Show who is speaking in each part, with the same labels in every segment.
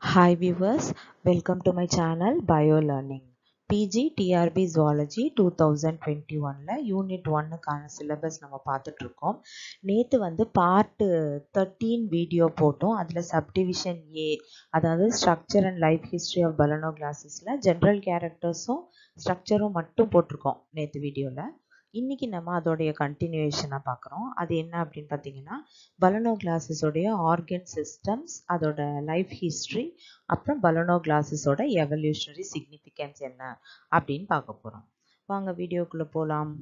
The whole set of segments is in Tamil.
Speaker 1: Hi viewers, welcome to my channel Bio Learning. PG TRB Zoology 2021ல யூனிட் ஒன்னுக்கான சிலபஸ் நம்ம பார்த்துட்டு இருக்கோம் நேற்று வந்து பார்ட் தேர்ட்டீன் வீடியோ போட்டோம் அதில் சப்டிவிஷன் ஏ அதாவது structure and life history of பலனோ கிளாஸஸில் ஜென்ரல் கேரக்டர்ஸும் ஸ்ட்ரக்சரும் மட்டும் போட்டிருக்கோம் நேற்று வீடியோவில் இன்னைக்கு நம்ம அதோடைய கண்டினியூஷனாக பார்க்குறோம் அது என்ன அப்படின்னு பார்த்தீங்கன்னா பலனோ கிளாஸஸோடைய ஆர்கன் சிஸ்டம்ஸ் அதோட லைஃப் ஹிஸ்ட்ரி அப்புறம் பலனோ கிளாஸஸோட எவல்யூஷனரி சிக்னிஃபிகன்ஸ் என்ன அப்படின்னு பார்க்க போகிறோம் வாங்க வீடியோக்குள்ளே போகலாம்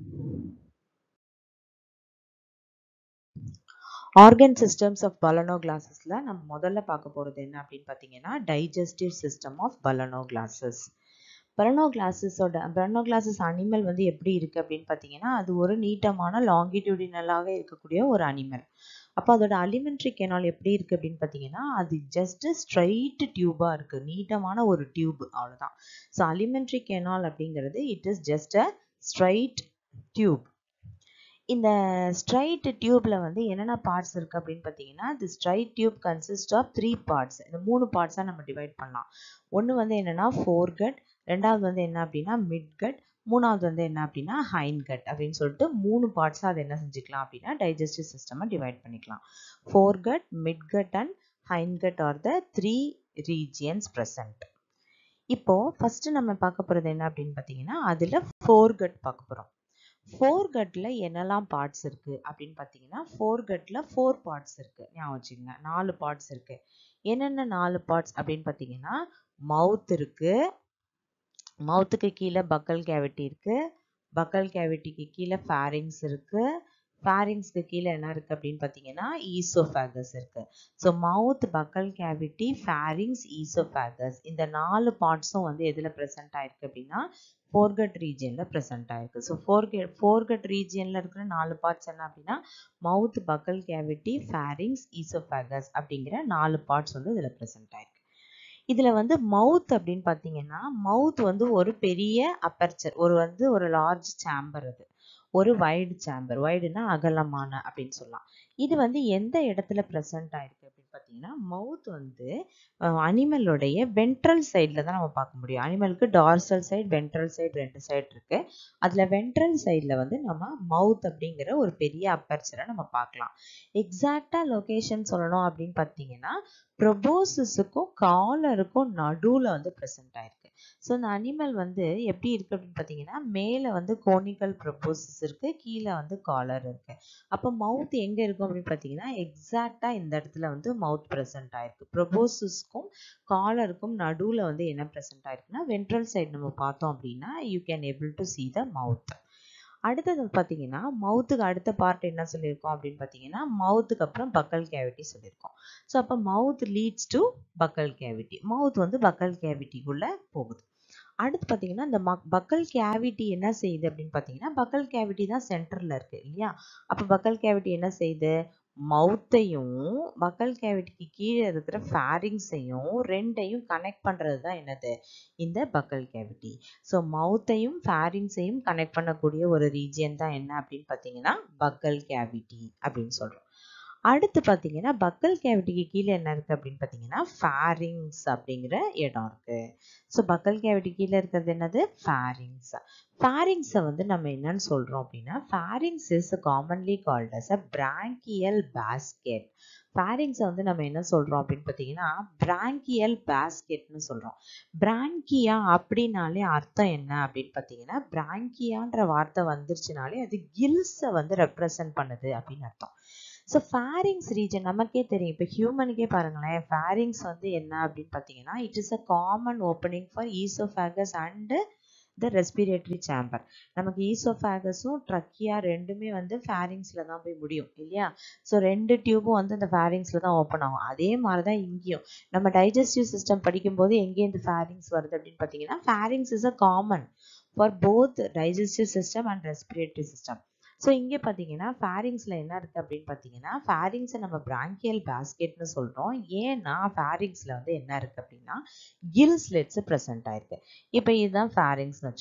Speaker 1: ஆர்கன் சிஸ்டம்ஸ் ஆஃப் பலனோ கிளாஸஸில் நம்ம முதல்ல பார்க்க போகிறது என்ன அப்படின்னு பார்த்தீங்கன்னா digestive system of Balanoglossus பலனோ கிளாஸஸோட பலனோ கிளாஸஸ் அனிமல் வந்து எப்படி இருக்குது அப்படின்னு பார்த்தீங்கன்னா அது ஒரு நீட்டமான லாங்கிடியூடினலாக இருக்கக்கூடிய ஒரு அனிமல் அப்போ அதோட அலிமெண்ட்ரி கெனால் எப்படி இருக்குது அப்படின்னு பார்த்தீங்கன்னா அது ஜஸ்ட் ஸ்ட்ரைட் டியூபாக இருக்குது நீட்டமான ஒரு டியூப் அவ்வளோதான் ஸோ அலிமெண்ட்ரி கெனால் அப்படிங்கிறது it is just a straight tube இந்த ஸ்ட்ரைட் டியூப்ல வந்து என்னென்ன பார்ட்ஸ் இருக்கு அப்படின்னு பார்த்தீங்கன்னா the straight tube consist of three parts இந்த மூணு பார்ட்ஸாக நம்ம டிவைட் பண்ணலாம் ஒன்று வந்து என்னென்னா ஃபோர் கட் ரெண்டாவது வந்து என்ன அப்படின்னா மிட் கட் மூணாவது வந்து என்ன அப்படின்னா ஹைன் கட் அப்படின்னு சொல்லிட்டு மூணு பார்ட்ஸாக அதை என்ன செஞ்சுக்கலாம் அப்படின்னா டைஜஸ்டிவ் சிஸ்டமை டிவைட் பண்ணிக்கலாம் foregut midgut and hindgut are the three regions present இப்போ ஃபர்ஸ்ட் நம்ம பார்க்க போகிறது என்ன அப்படின்னு பார்த்தீங்கன்னா அதில் ஃபோர் கட் பார்க்க போகிறோம் ஃபோர் கட்டில் என்னெல்லாம் பார்ட்ஸ் இருக்குது அப்படின்னு பார்த்தீங்கன்னா ஃபோர் கட்டில் ஃபோர் பார்ட்ஸ் இருக்குது ஞாபகம் வச்சுக்கோங்க நாலு பார்ட்ஸ் இருக்குது என்னென்ன நாலு பார்ட்ஸ் அப்படின்னு பார்த்தீங்கன்னா மவுத் இருக்குது மவுத்துக்கு கீழே பக்கல் கேவிட்டி இருக்குது பக்கல் கேவிட்டிக்கு கீழே ஃபேரிங்ஸ் இருக்குது ஃபேரிங்ஸ்க்கு கீழே என்ன இருக்குது அப்படின்னு பார்த்தீங்கன்னா ஈசோஃபேகஸ் இருக்குது so mouth buccal cavity pharynx oesophagus இந்த நாலு பார்ட்ஸும் வந்து எதில் ப்ரெசென்ட் ஆயிருக்கு அப்படின்னா ஃபோர்கட் ரீஜியனில் ப்ரெசென்ட் ஆயிருக்கு ஸோ ஃபோர்கட் ஃபோர்கட் ரீஜியனில் இருக்கிற நாலு பார்ட்ஸ் என்ன அப்படின்னா mouth buccal cavity pharynx oesophagus அப்படிங்கிற நாலு பார்ட்ஸ் வந்து இதில் ப்ரெசென்ட் ஆயிருக்கு இதில் வந்து மவுத் அப்படின்னு பார்த்தீங்கன்னா மவுத் வந்து ஒரு பெரிய அப்பர்ச்சர் ஒரு வந்து ஒரு லார்ஜ் சேம்பர் அது ஒரு வைடு சேம்பர் வைடுனா அகலமான அப்படின்னு சொல்லலாம் இது வந்து எந்த இடத்துல ப்ரெசென்ட் ஆயிருக்கு அப்படின்னு பார்த்தீங்கன்னா மவுத் வந்து அனிமலுடைய வென்ட்ரல் சைடில் தான் நம்ம பார்க்க முடியும் அனிமலுக்கு டார்சல் சைடு வென்ட்ரல் சைடு ரெண்டு சைடு இருக்கு அதில் வென்ட்ரல் சைடில் வந்து நம்ம மவுத் அப்படிங்கிற ஒரு பெரிய அப்பர்ச்சரை நம்ம பார்க்கலாம் எக்ஸாக்டாக லொக்கேஷன் சொல்லணும் அப்படின்னு பார்த்தீங்கன்னா ப்ரொபோசஸுக்கும் காலருக்கும் நடுவில் வந்து ப்ரெசென்ட் ஆயிருக்கு ஸோ இந்த அனிமல் வந்து எப்படி இருக்கு அப்படின்னு பார்த்தீங்கன்னா மேலே வந்து கோனிக்கல் ப்ரொபோசஸ் இருக்கு கீழே வந்து காலர் இருக்கு அப்போ மவுத் எங்கே இருக்கும் அப்படின்னு பார்த்தீங்கன்னா எக்ஸாக்டாக இந்த இடத்துல வந்து மவுத் ப்ரெசென்ட் ஆயிருக்கு ப்ரொபோசஸ்க்கும் காலருக்கும் நடுவில் வந்து என்ன ப்ரெசென்ட் ஆயிருக்குன்னா வென்ட்ரல் சைடு நம்ம பார்த்தோம் அப்படின்னா you can able to see the mouth அடுத்தது பார்த்தீங்கன்னா மவுத்துக்கு அடுத்த பார்ட் என்ன சொல்லியிருக்கோம் அப்படின்னு பார்த்தீங்கன்னா மவுத்துக்கு அப்புறம் பக்கல் கேவிட்டி சொல்லியிருக்கோம் ஸோ அப்போ mouth leads to buccal cavity mouth வந்து பக்கல் கேவிட்டிக்குள்ளே போகுது அடுத்து பார்த்தீங்கன்னா இந்த பக்கல் கேவிட்டி என்ன செய்யுது அப்படின்னு பார்த்தீங்கன்னா பக்கல் கேவிட்டி தான் சென்டரில் இருக்குது இல்லையா அப்போ பக்கல் கேவிட்டி என்ன செய்யுது மவுத்தையும் பக்கல் கேவிட்டிக்கு கீழே இருக்கிற ஃபேரிங்ஸையும் ரெண்டையும் கனெக்ட் பண்ணுறது தான் என்னது இந்த பக்கல் கேவிட்டி ஸோ மவுத்தையும் ஃபேரிங்ஸையும் கனெக்ட் பண்ணக்கூடிய ஒரு ரீஜியன் தான் என்ன அப்படின்னு பார்த்தீங்கன்னா பக்கல் கேவிட்டி அப்படின்னு சொல்கிறோம் அடுத்து பார்த்தீங்கன்னா பக்கல் கேவிட்டிக்கு கீழே என்ன இருக்குது அப்படின்னு பார்த்தீங்கன்னா ஃபேரிங்ஸ் அப்படிங்கிற இடம் இருக்குது ஸோ பக்கல் கேவிட்டி கீழே இருக்கிறது என்னது ஃபேரிங்ஸ் ஃபேரிங்ஸை வந்து நம்ம என்னன்னு சொல்கிறோம் அப்படின்னா pharynx is commonly called as a branchial basket ஃபேரிங்ஸை வந்து நம்ம என்ன சொல்கிறோம் அப்படின்னு பார்த்தீங்கன்னா பிராங்கியல் பேஸ்கெட்னு சொல்கிறோம் பிராங்கியா அப்படின்னாலே அர்த்தம் என்ன அப்படின்னு பார்த்தீங்கன்னா பிராங்கியான்ற வார்த்தை வந்துருச்சுனாலே அது கில்ஸை வந்து ரெப்ரசன்ட் பண்ணுது அப்படின்னு அர்த்தம் ஸோ ஃபேரிங்ஸ் ரீஜன் நமக்கே தெரியும் இப்போ ஹியூமனுக்கே பாருங்களேன் ஃபேரிங்ஸ் வந்து என்ன அப்படின்னு பார்த்தீங்கன்னா it is a common opening for oesophagus and the respiratory chamber நமக்கு ஈசோஃபேகஸும் ட்ரக்கியா ரெண்டுமே வந்து ஃபேரிங்ஸில் தான் போய் முடியும் இல்லையா ஸோ ரெண்டு டியூபும் வந்து இந்த ஃபேரிங்ஸில் தான் ஓப்பன் ஆகும் அதே மாதிரி தான் இங்கேயும் நம்ம டைஜஸ்டிவ் சிஸ்டம் படிக்கும்போது எங்கேருந்து ஃபேரிங்ஸ் வருது அப்படின்னு பார்த்தீங்கன்னா pharynx is a common for both digestive system and respiratory system so இங்கே பார்த்தீங்கன்னா ஃபேரிங்ஸில் என்ன இருக்குது அப்படின்னு பார்த்தீங்கன்னா ஃபேரிங்ஸை நம்ம பிராங்கியல் பேஸ்கெட்னு சொல்கிறோம் ஏன்னா ஃபேரிங்ஸில் வந்து என்ன இருக்குது அப்படின்னா கில் ஸ்லெட்ஸ் ப்ரெசென்ட் ஆயிருக்கு இப்போ இதுதான் ஃபேரிங்ஸ்னு வச்சுக்கோங்க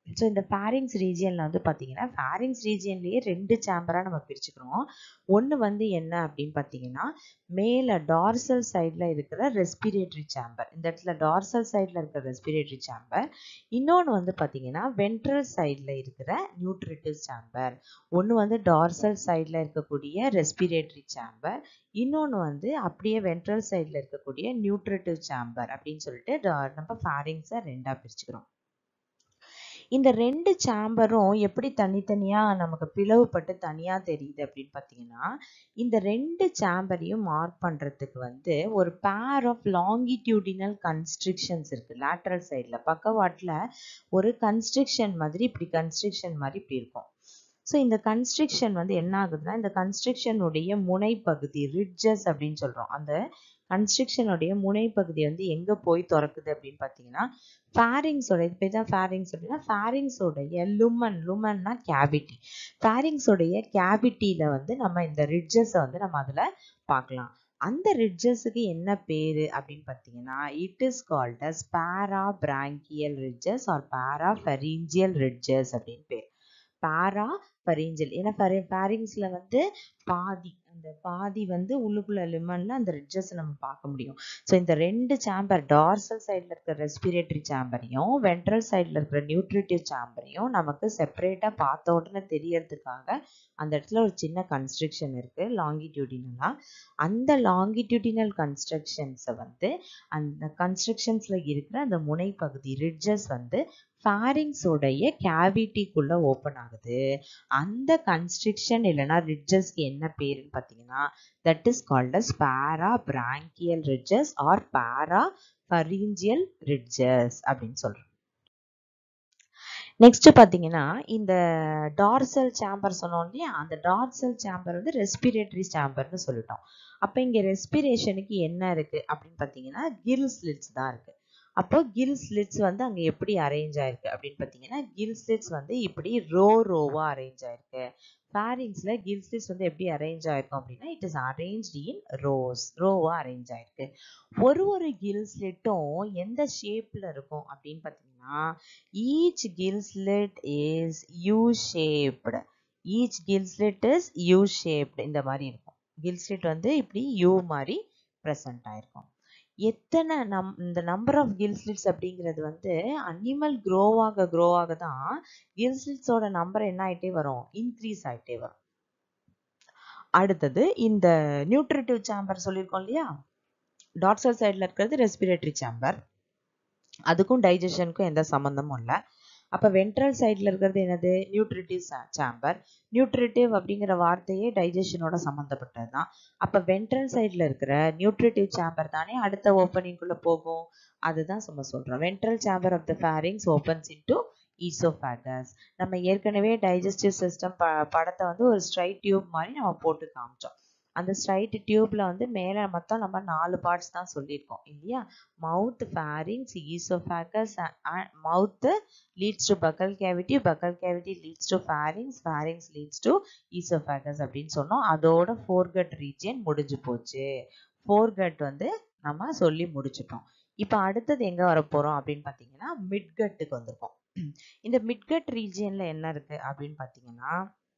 Speaker 1: ஸோ இந்த ஃபேரிங்ஸ் ரீஜியனில் வந்து பார்த்தீங்கன்னா ஃபேரிங்ஸ் ரீஜியன்லேயே ரெண்டு சேம்பராக நம்ம பிரிச்சுக்கிறோம் ஒன்று வந்து என்ன அப்படின்னு பார்த்தீங்கன்னா மேலே டார்சல் சைடில் இருக்கிற ரெஸ்பிரேட்டரி சேம்பர் இந்த இடத்துல டார்சல் சைடில் இருக்கிற ரெஸ்பிரேட்டரி சேம்பர் இன்னொன்று வந்து பார்த்தீங்கன்னா வென்ட்ரல் சைடில் இருக்கிற நியூட்ரிட்டிவ் சேம்பர் ஒன்று வந்து டார்சல் சைடில் இருக்கக்கூடிய ரெஸ்பிரேட்டரி சேம்பர் இன்னொன்று வந்து அப்படியே வென்ட்ரல் சைடில் இருக்கக்கூடிய நியூட்ரிட்டிவ் சேம்பர் அப்படின்னு சொல்லிட்டு நம்ம ஃபேரிங்ஸை ரெண்டாக பிரிச்சுக்கிறோம் இந்த ரெண்டு சேம்பரும் எப்படி தனித்தனியாக நமக்கு பிளவுபட்டு தனியாக தெரியுது அப்படின்னு பார்த்தீங்கன்னா இந்த ரெண்டு சேம்பரையும் மார்க் பண்ணுறதுக்கு வந்து ஒரு பேர் ஆஃப் லாங்கிடியூடினல் கன்ஸ்ட்ரிக்ஷன்ஸ் இருக்குது லேட்ரல் சைடில் பக்கவாட்டில் ஒரு கன்ஸ்ட்ரிக்ஷன் மாதிரி இப்படி கன்ஸ்ட்ரிக்ஷன் மாதிரி இப்படி இருக்கும் ஸோ இந்த கன்ஸ்ட்ரிக்ஷன் வந்து என்ன ஆகுதுன்னா இந்த கன்ஸ்ட்ரிக்ஷனுடைய முனைப்பகுதி ரிட்ஜஸ் அப்படின்னு சொல்கிறோம் அந்த கன்ஸ்ட்ரிக்ஷனுடைய முனைப்பகுதி வந்து எங்கே போய் திறக்குது அப்படின்னு பார்த்தீங்கன்னா ஃபேரிங்ஸோட இது பேர் தான் ஃபேரிங்ஸ் அப்படின்னா ஃபேரிங்ஸோடைய லுமன் லுமன்னா கேவிட்டி ஃபேரிங்ஸோடைய கேவிட்டியில் வந்து நம்ம இந்த ரிட்ஜஸை வந்து நம்ம அதில் பார்க்கலாம் அந்த ரிட்ஜஸுக்கு என்ன பேரு அப்படின்னு பார்த்தீங்கன்னா it is called as para branchial ridges or para pharyngeal ridges அப்படின்னு பேர் பேரா ஃபெரிஞ்சல் ஏன்னா ஃபேரிங்ஸில் வந்து பாதி அந்த பாதி வந்து உள்ளுக்குள்ள லிமன்ல அந்த ரிட்ஜஸ் நம்ம பார்க்க முடியும் ஸோ இந்த ரெண்டு சேம்பர் டார்சல் சைடில் இருக்கிற ரெஸ்பிரேட்டரி சேம்பரையும் வென்ட்ரல் சைடில் இருக்கிற நியூட்ரிட்டிவ் சேம்பரையும் நமக்கு செப்பரேட்டாக பார்த்த உடனே தெரியறதுக்காக அந்த இடத்துல ஒரு சின்ன கன்ஸ்ட்ரக்ஷன் இருக்கு லாங்கிடியூடினலாக அந்த லாங்கிடியூடினல் கன்ஸ்ட்ரக்ஷன்ஸை வந்து அந்த கன்ஸ்ட்ரக்ஷன்ஸில் இருக்கிற அந்த முனைப்பகுதி ரிட்ஜஸ் வந்து ஃபேரிங்ஸோடைய கேவிட்டிக்குள்ள ஓப்பன் ஆகுது அந்த கன்ஸ்ட்ரிக்ஷன் இல்லைன்னா ரிட்ஜஸ்க்கு என்ன பேருன்னு பார்த்தீங்கன்னா that is called as para branchial ridges or para pharyngeal ridges அப்படின்னு சொல்றோம் நெக்ஸ்ட் பார்த்தீங்கன்னா இந்த டார்சல் சேம்பர் சொன்னோம் இல்லையா அந்த டார்சல் சேம்பர் வந்து ரெஸ்பிரேட்டரி சேம்பர்னு சொல்லிட்டோம் அப்போ இங்கே ரெஸ்பிரேஷனுக்கு என்ன இருக்கு அப்படின்னு பார்த்தீங்கன்னா கில் ஸ்லிட்ஸ் தான் இருக்கு அப்போ கில் ஸ்லிட்ஸ் வந்து அங்கே எப்படி அரேஞ்ச் ஆயிருக்கு அப்படின்னு பார்த்தீங்கன்னா கில் ஸ்லிட்ஸ் வந்து இப்படி ரோ ரோவா அரேஞ்ச் ஆயிருக்கு ஃபேரிங்ஸில் கில் ஸ்லிட்ஸ் வந்து எப்படி அரேஞ்ச் ஆயிருக்கும் அப்படின்னா it is arrange in rows ரோவா அரேஞ்ச் ஆயிருக்கு ஒரு ஒரு கில் ஸ்லிட்டும் எந்த ஷேப்ல இருக்கும் அப்படின்னு பார்த்தீங்கன்னா each gill slit is U shaped each gill slit is U shaped இந்த மாதிரி இருக்கும் கில் ஸ்லிட் வந்து இப்படி யூ மாதிரி ப்ரெசன்ட் ஆயிருக்கும் எத்தனை நம் இந்த நம்பர் ஆஃப் கில் ஸ்லிட்ஸ் அப்படிங்கிறது வந்து அனிமல் க்ரோ ஆக க்ரோ ஆக தான் கில் ஸ்லிட்ஸோட நம்பர் என்ன ஆயிட்டே வரும் இன்க்ரீஸ் ஆயிட்டே வரும் அடுத்தது இந்த நியூட்ரிட்டிவ் சேம்பர் சொல்லியிருக்கோம் இல்லையா டாட்சல் சைடில் இருக்கிறது ரெஸ்பிரேட்டரி சேம்பர் அதுக்கும் டைஜஷனுக்கும் எந்த சம்மந்தமும் இல்லை அப்போ வென்ட்ரல் சைடில் இருக்கிறது என்னது நியூட்ரிட்டிவ் சேம்பர் நியூட்ரிட்டிவ் அப்படிங்கிற வார்த்தையே டைஜஷனோட சம்மந்தப்பட்டது தான் அப்போ வென்ட்ரல் சைடில் இருக்கிற நியூட்ரிட்டிவ் சேம்பர் தானே அடுத்த ஓப்பனிங்குள்ளே போகும் அதுதான் சும்மா சொல்கிறோம் ventral chamber of the pharynx opens into oesophagus நம்ம ஏற்கனவே டைஜஸ்டிவ் சிஸ்டம் ப படத்தை வந்து ஒரு ஸ்ட்ரைட் டியூப் மாதிரி நம்ம போட்டு காமிச்சோம் அந்த ஸ்ட்ரைட் டியூப்ல வந்து மேலே மொத்தம் நம்ம நாலு பார்ட்ஸ் தான் சொல்லியிருக்கோம் இல்லையா mouth pharynx oesophagus mouth leads to buccal cavity buccal cavity leads to pharynx pharynx leads to oesophagus அப்படின்னு சொன்னோம் அதோட ஃபோர்கட் ரீஜியன் முடிஞ்சு போச்சு ஃபோர்கட் வந்து நம்ம சொல்லி முடிச்சிட்டோம் இப்போ அடுத்தது எங்க வர போறோம் அப்படின்னு பார்த்தீங்கன்னா மிட்கட்டுக்கு வந்திருக்கோம் இந்த மிட்கட் ரீஜியன்ல என்ன இருக்கு அப்படின்னு பார்த்தீங்கன்னா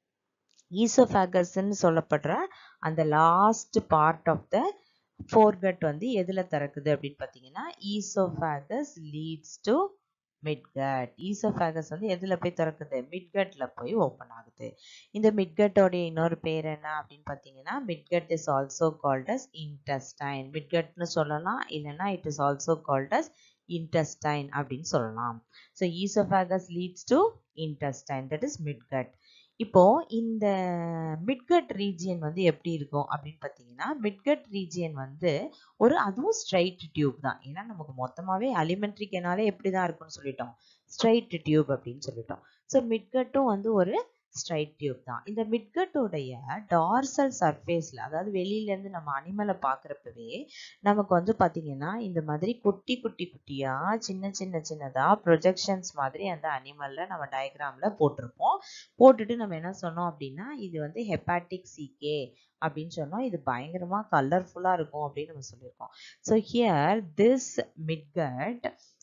Speaker 1: ஈசோஃபேகஸ்ன்னு சொல்லப்படுற அந்த last part of the foregut வந்து எதுல திறக்குது அப்படின்னு பார்த்தீங்கன்னா oesophagus leads to midgut oesophagus வந்து எதுல போய் திறக்குது மிட்கட்ல போய் ஓப்பன் ஆகுது இந்த மிட்கட்டோடைய இன்னொரு பேர் என்ன அப்படின்னு பார்த்தீங்கன்னா midgut is also called as intestine மிட்கட்னு சொல்லலாம் இல்லைன்னா it is also called as intestine அப்படின்னு சொல்லலாம் so oesophagus leads to intestine that is midgut இப்போ இந்த மிட்கட் ரீஜியன் வந்து எப்படி இருக்கும் அப்படின்னு பார்த்தீங்கன்னா மிட்கட் ரீஜியன் வந்து ஒரு அதுவும் ஸ்ட்ரைட் டியூப் தான் ஏன்னா நமக்கு மொத்தமாகவே அலிமெண்ட்ரி கெனாலே எப்படி தான் இருக்கும்னு சொல்லிட்டோம் ஸ்ட்ரைட் டியூப் அப்படின்னு சொல்லிட்டோம் ஸோ மிட்கட்டும் வந்து ஒரு ஸ்ட்ரைட் டியூப் தான் இந்த மிட்கட்டோடைய டார்சல் சர்ஃபேஸில் அதாவது வெளியிலேருந்து நம்ம அனிமலை பார்க்குறப்பவே நமக்கு வந்து பார்த்திங்கன்னா இந்த மாதிரி குட்டி குட்டி குட்டியாக சின்ன சின்ன சின்னதாக ப்ரொஜெக்ஷன்ஸ் மாதிரி அந்த அனிமலில் நம்ம டயக்ராமில் போட்டிருப்போம் போட்டுட்டு நம்ம என்ன சொன்னோம் அப்படின்னா இது வந்து ஹெப்பாட்டிக் சிகே அப்படின்னு சொன்னோம் இது பயங்கரமாக கலர்ஃபுல்லாக இருக்கும் அப்படின்னு நம்ம சொல்லியிருக்கோம் so here this midgut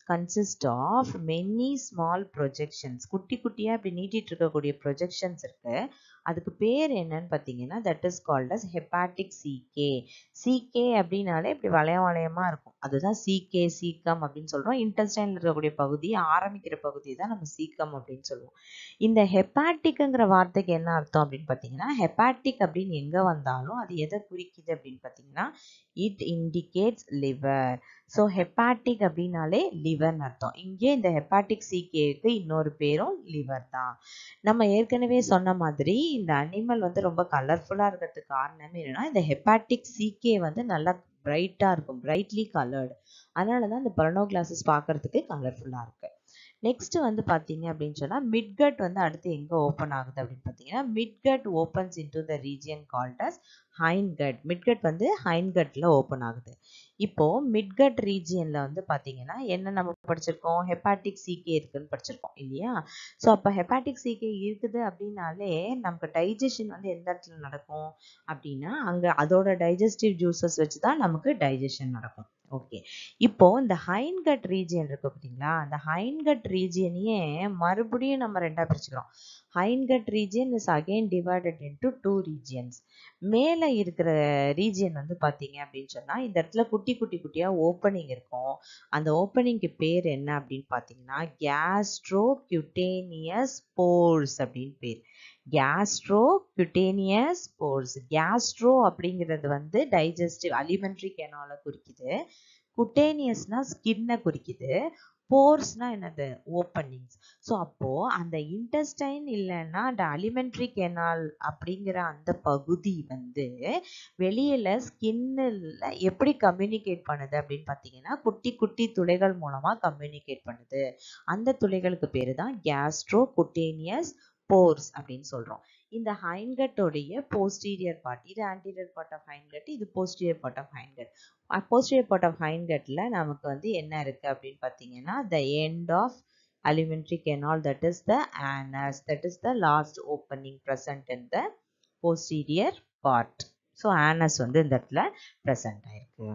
Speaker 1: consist of many small projections குட்டி குட்டியாக இப்படி நீட்டிட்டு இருக்கக்கூடிய ப்ரொஜெக்ஷன்ஸ் இருக்கு அதுக்கு பேர் என்னன்னு பார்த்தீங்கன்னா that is called as hepatic caeca caeca அப்படின்னாலே இப்படி வளையம் வளையமா இருக்கும் அதுதான் சிகே சீக்கம் அப்படின்னு சொல்றோம் இன்டெஸ்டைன்ல இருக்கக்கூடிய பகுதி ஆரம்பிக்கிற பகுதி தான் நம்ம சீக்கம் அப்படின்னு சொல்லுவோம் இந்த ஹெப்பாட்டிக்ங்கிற வார்த்தைக்கு என்ன அர்த்தம் அப்படின்னு பார்த்தீங்கன்னா ஹெப்பாட்டிக் அப்படின்னு எங்க வந்தாலும் அது எதை குறிக்குது அப்படின்னு பார்த்தீங்கன்னா it indicates liver so hepatic அப்படின்னாலே லிவர்னு அர்த்தம் இங்கே இந்த ஹெப்பாட்டிக் சிகேக்கு இன்னொரு பேரும் லிவர் தான் நம்ம ஏற்கனவே சொன்ன மாதிரி இந்த அனிமல் வந்து ரொம்ப கலர்ஃபுல்லாக இருக்கிறதுக்கு காரணமே என்னன்னா இந்த ஹெப்பாட்டிக் சிகே வந்து நல்லா பிரைட்டாக இருக்கும் பிரைட்லி கலர்டு அதனால தான் இந்த பரணோ கிளாஸஸ் பார்க்கறதுக்கு கலர்ஃபுல்லாக இருக்கு நெக்ஸ்ட் வந்து பார்த்தீங்க அப்படின்னு சொன்னால் மிட்கட் வந்து அடுத்து எங்கே ஓப்பன் ஆகுது அப்படின்னு பார்த்தீங்கன்னா midgut opens into the region called as hindgut midgut வந்து ஹைன்கட்ல ஓப்பன் ஆகுது இப்போ மிட்கட் ரீஜியன்ல வந்து பாத்தீங்கன்னா என்ன நம்ம படிச்சிருக்கோம் ஹெப்பாட்டிக் சிகே இருக்குன்னு படிச்சிருக்கோம் இல்லையா ஸோ அப்போ ஹெப்பாட்டிக் சிகே இருக்குது அப்படின்னாலே நமக்கு டைஜஷன் வந்து எந்த இடத்துல நடக்கும் அப்படின்னா அங்க அதோட டைஜஸ்டிவ் ஜூசஸ் வச்சு தான் நமக்கு டைஜஷன் நடக்கும் ஓகே இப்போ இந்த ஹைன்கட் ரீஜியன் இருக்கு பார்த்தீங்களா அந்த ஹைன்கட் ரீஜியனையே மறுபடியும் நம்ம ரெண்டா பிரிச்சுக்கிறோம் hindgut region is again divided into two regions மேலே இருக்கிற ரீஜியன் வந்து பார்த்தீங்க அப்படின்னு சொன்னால் இந்த இடத்துல குட்டி குட்டி குட்டியாக ஓப்பனிங் இருக்கும் அந்த ஓப்பனிங்க்கு பேர் என்ன அப்படின்னு பார்த்தீங்கன்னா கேஸ்ட்ரோ கியூட்டேனியஸ் போர்ஸ் அப்படின்னு பேர் கேஸ்ட்ரோ கியூட்டேனியஸ் போர்ஸ் கேஸ்ட்ரோ அப்படிங்கிறது வந்து டைஜஸ்டிவ் அலிமெண்ட்ரி கெனால குறிக்குது குட்டேனியஸ்னா ஸ்கின்னை குறிக்குது போர்ஸ்னா என்னது ஓப்பனிங்ஸ் ஸோ அப்போ அந்த இன்டெஸ்டைன் இல்லைன்னா அந்த அலிமெண்ட்ரி கெனால் அப்படிங்கிற அந்த பகுதி வந்து வெளியில ஸ்கின்னில் எப்படி கம்யூனிகேட் பண்ணுது அப்படின்னு பார்த்தீங்கன்னா குட்டி குட்டி துளைகள் மூலமா கம்யூனிகேட் பண்ணுது அந்த துளைகளுக்கு பேரு தான் கேஸ்ட்ரோ குட்டேனியஸ் போர்ஸ் அப்படின்னு சொல்றோம் இந்த ஹைன்கட்டோடைய போஸ்டீரியர் பார்ட் இது ஆன்டீரியர் பார்ட் ஆஃப் ஹைன்கட் இது posterior part of hindgut posterior part of ஹைன்கட்ல நமக்கு வந்து என்ன இருக்கு அப்படின்னு பார்த்தீங்கன்னா the end of alimentary canal that is the anus that is the last opening present in the posterior part so anus வந்து இந்த இடத்துல present ஆயிருக்கு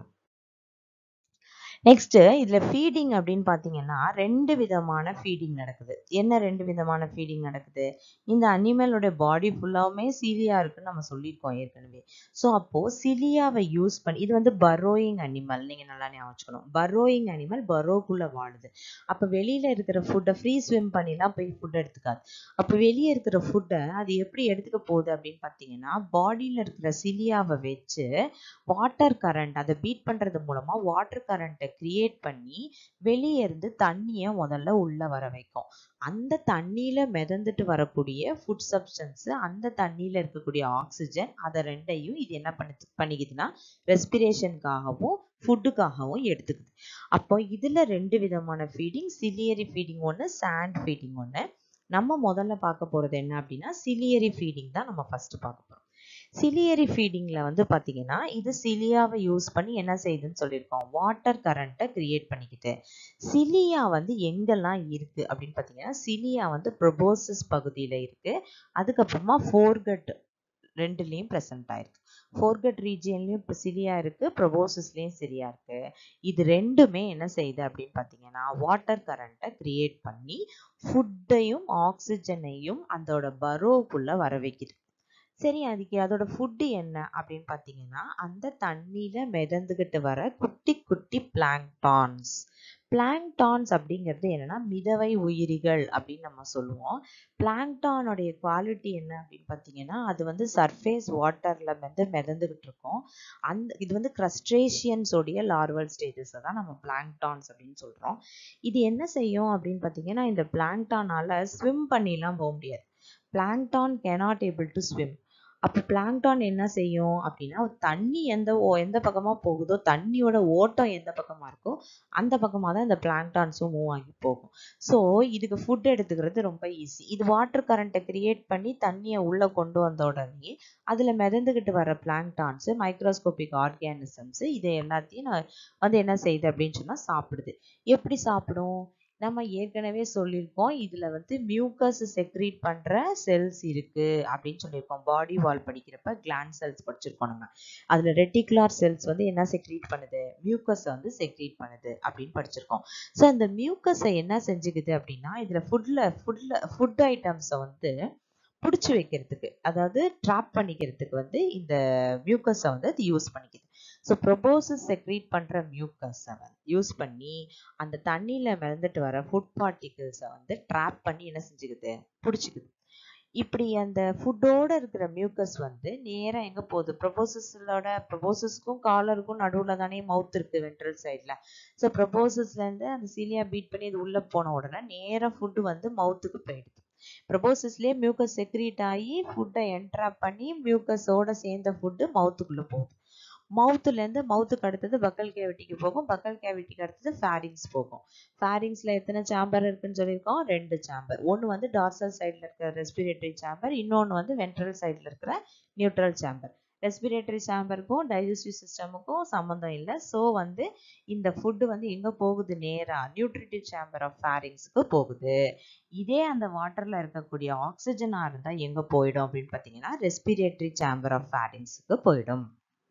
Speaker 1: நெக்ஸ்ட் இதுல ஃபீடிங் அப்படின்னு பாத்தீங்கன்னா ரெண்டு விதமான ஃபீடிங் நடக்குது என்ன ரெண்டு விதமான ஃபீடிங் நடக்குது இந்த அனிமலோட பாடி ஃபுல்லாவுமே சீலியா இருக்குன்னு நம்ம சொல்லியிருக்கோம் ஏற்கனவே ஸோ அப்போ சிலியாவை யூஸ் பண்ணி இது வந்து பரோயிங் அனிமல் நீங்க நல்லா ஞாபகம் வச்சுக்கணும் பரோயிங் அனிமல் பரோக்குள்ள வாழுது அப்ப வெளியில இருக்கிற ஃபுட்டை ஃப்ரீ ஸ்விம் பண்ணிலாம் போய் ஃபுட் எடுத்துக்காது அப்ப வெளியே இருக்கிற ஃபுட்டை அது எப்படி எடுத்துக்க போகுது அப்படின்னு பாத்தீங்கன்னா பாடியில இருக்கிற சிலியாவை வச்சு வாட்டர் கரண்ட் அதை பீட் பண்றது மூலமா வாட்டர் கரண்ட்டை கிரியேட் பண்ணி வெளியே இருந்து தண்ணியை முதல்ல உள்ள வர வைக்கும் அந்த தண்ணியில மிதந்துட்டு வரக்கூடிய ஃபுட் சப்ஸ்டன்ஸ் அந்த தண்ணியில இருக்கக்கூடிய ஆக்சிஜன் அதை ரெண்டையும் இது என்ன பண்ணி பண்ணிக்குதுன்னா ரெஸ்பிரேஷனுக்காகவும் ஃபுட்டுக்காகவும் எடுத்துக்குது அப்போ இதுல ரெண்டு விதமான ஃபீடிங் சிலியரி ஃபீடிங் ஒன்று சாண்ட் ஃபீடிங் ஒன்று நம்ம முதல்ல பார்க்க போறது என்ன அப்படின்னா சிலியரி ஃபீடிங் தான் நம்ம ஃபர்ஸ்ட் பார்க்க போறோம் சிலியரி ஃபீடிங்ல வந்து பாத்தீங்கன்னா இது சிலியாவை யூஸ் பண்ணி என்ன செய்யுதுன்னு சொல்லியிருக்கோம் வாட்டர் கரண்ட்டை கிரியேட் பண்ணிக்கிட்டு சிலியா வந்து எங்கெல்லாம் இருக்கு அப்படின்னு பாத்தீங்கன்னா சிலியா வந்து ப்ரொபோசஸ் பகுதியில இருக்கு அதுக்கப்புறமா ஃபோர்கட் ரெண்டுலேயும் ப்ரெசென்ட் ஆயிருக்கு ஃபோர்கட் ரீஜியன்லயும் இப்போ சிலியா இருக்கு ப்ரொபோசஸ்லயும் சிலியா இருக்கு இது ரெண்டுமே என்ன செய்யுது அப்படின்னு பார்த்தீங்கன்னா வாட்டர் கரண்ட்டை கிரியேட் பண்ணி ஃபுட்டையும் ஆக்சிஜனையும் அதோட பரோவுக்குள்ள வர வைக்குது சரி அதுக்கு அதோட ஃபுட்டு என்ன அப்படின்னு பார்த்தீங்கன்னா அந்த தண்ணியில மிதந்துகிட்டு வர குட்டி குட்டி பிளாங்டான்ஸ் பிளாங்டான்ஸ் அப்படிங்கிறது என்னன்னா மிதவை உயிரிகள் அப்படின்னு நம்ம சொல்லுவோம் பிளாங்டானுடைய குவாலிட்டி என்ன அப்படின்னு பார்த்தீங்கன்னா அது வந்து சர்ஃபேஸ் வாட்டர்ல வந்து மிதந்துகிட்டு இருக்கும் அந்த இது வந்து கிரஸ்ட்ரேஷியன்ஸோடைய லார்வல் ஸ்டேஜஸை தான் நம்ம பிளாங்டான்ஸ் அப்படின்னு சொல்றோம் இது என்ன செய்யும் அப்படின்னு பார்த்தீங்கன்னா இந்த பிளாங்டானால ஸ்விம் பண்ணிலாம் போக முடியாது plankton cannot able to swim அப்போ பிளாங்டான் என்ன செய்யும் அப்படின்னா தண்ணி எந்த ஓ எந்த பக்கமாக போகுதோ தண்ணியோட ஓட்டம் எந்த பக்கமாக இருக்கோ அந்த பக்கமாக தான் இந்த பிளாங்டான்ஸும் மூவ் ஆகி போகும் ஸோ இதுக்கு ஃபுட் எடுத்துக்கிறது ரொம்ப ஈஸி இது வாட்டர் கரண்ட்டை கிரியேட் பண்ணி தண்ணியை உள்ளே கொண்டு வந்த உடனே அதில் மிதந்துக்கிட்டு வர பிளாங்டான்ஸு மைக்ரோஸ்கோபிக் ஆர்கானிசம்ஸு இதை எல்லாத்தையும் வந்து என்ன செய்யுது அப்படின்னு சொன்னால் சாப்பிடுது எப்படி சாப்பிடும் நம்ம ஏற்கனவே சொல்லியிருக்கோம் இதுல வந்து மியூக்கஸ் செக்ரீட் பண்ற செல்ஸ் இருக்கு அப்படின்னு சொல்லியிருக்கோம் பாடி வால் படிக்கிறப்ப கிளாண்ட் செல்ஸ் படிச்சிருக்கோம் நம்ம அதுல ரெட்டிகுலார் செல்ஸ் வந்து என்ன செக்ரீட் பண்ணுது மியூக்கஸை வந்து செக்ரீட் பண்ணுது அப்படின்னு படிச்சிருக்கோம் ஸோ அந்த மியூக்கஸை என்ன செஞ்சுக்குது அப்படின்னா இதுல ஃபுட்ல ஃபுட்ல ஃபுட் ஐட்டம்ஸை வந்து பிடிச்சி வைக்கிறதுக்கு அதாவது ட்ராப் பண்ணிக்கிறதுக்கு வந்து இந்த மியூக்கஸை வந்து அது யூஸ் பண்ணிக்குது ஸோ ப்ரொபோசஸ் செக்ரீட் பண்ணுற மியூக்கஸை வந்து யூஸ் பண்ணி அந்த தண்ணியில் மிதந்துட்டு வர ஃபுட் பார்ட்டிகிள்ஸை வந்து ட்ராப் பண்ணி என்ன செஞ்சுக்குது பிடிச்சிக்குது இப்படி அந்த ஃபுட்டோட இருக்கிற மியூக்கஸ் வந்து நேராக எங்கே போகுது ப்ரொபோசஸோட ப்ரொபோசஸ்க்கும் காலருக்கும் நடுவில் தானே மவுத் இருக்கு வென்ட்ரல் சைடில் ஸோ ப்ரொபோசஸ்லேருந்து அந்த சீலியா பீட் பண்ணி இது உள்ளே போன உடனே நேராக ஃபுட்டு வந்து மவுத்துக்கு போயிடுது ப்ரொபோசஸ்லேயே மியூக்கஸ் செக்ரீட் ஆகி ஃபுட்டை என்ட்ராப் பண்ணி மியூக்கஸோட சேர்ந்த ஃபுட்டு மவுத்துக்குள்ளே போகுது மவுத்துலேருந்து மவுத்துக்கு அடுத்தது பக்கல் கேவிட்டிக்கு போகும் பக்கல் கேவிட்டிக்கு அடுத்தது ஃபேரிங்ஸ் போகும் ஃபேரிங்ஸில் எத்தனை சாம்பர் இருக்குன்னு சொல்லியிருக்கோம் ரெண்டு சாம்பர் ஒன்று வந்து டார்சல் சைடில் இருக்கிற ரெஸ்பிரேட்டரி சாம்பர் இன்னொன்று வந்து வென்ட்ரல் சைடில் இருக்கிற நியூட்ரல் சாம்பர் ரெஸ்பிரேட்டரி சாம்பருக்கும் டைஜஸ்டிவ் சிஸ்டமுக்கும் சம்மந்தம் இல்லை ஸோ வந்து இந்த ஃபுட்டு வந்து எங்கே போகுது நேராக நியூட்ரிட்டிவ் சாம்பர் ஆஃப் ஃபேரிங்ஸ்க்கு போகுது இதே அந்த வாட்டரில் இருக்கக்கூடிய ஆக்சிஜனாக இருந்தால் எங்கே போயிடும் அப்படின்னு பார்த்தீங்கன்னா ரெஸ்பிரேட்டரி சாம்பர் ஆஃப் ஃபேரிங்ஸுக்கு போயிடும்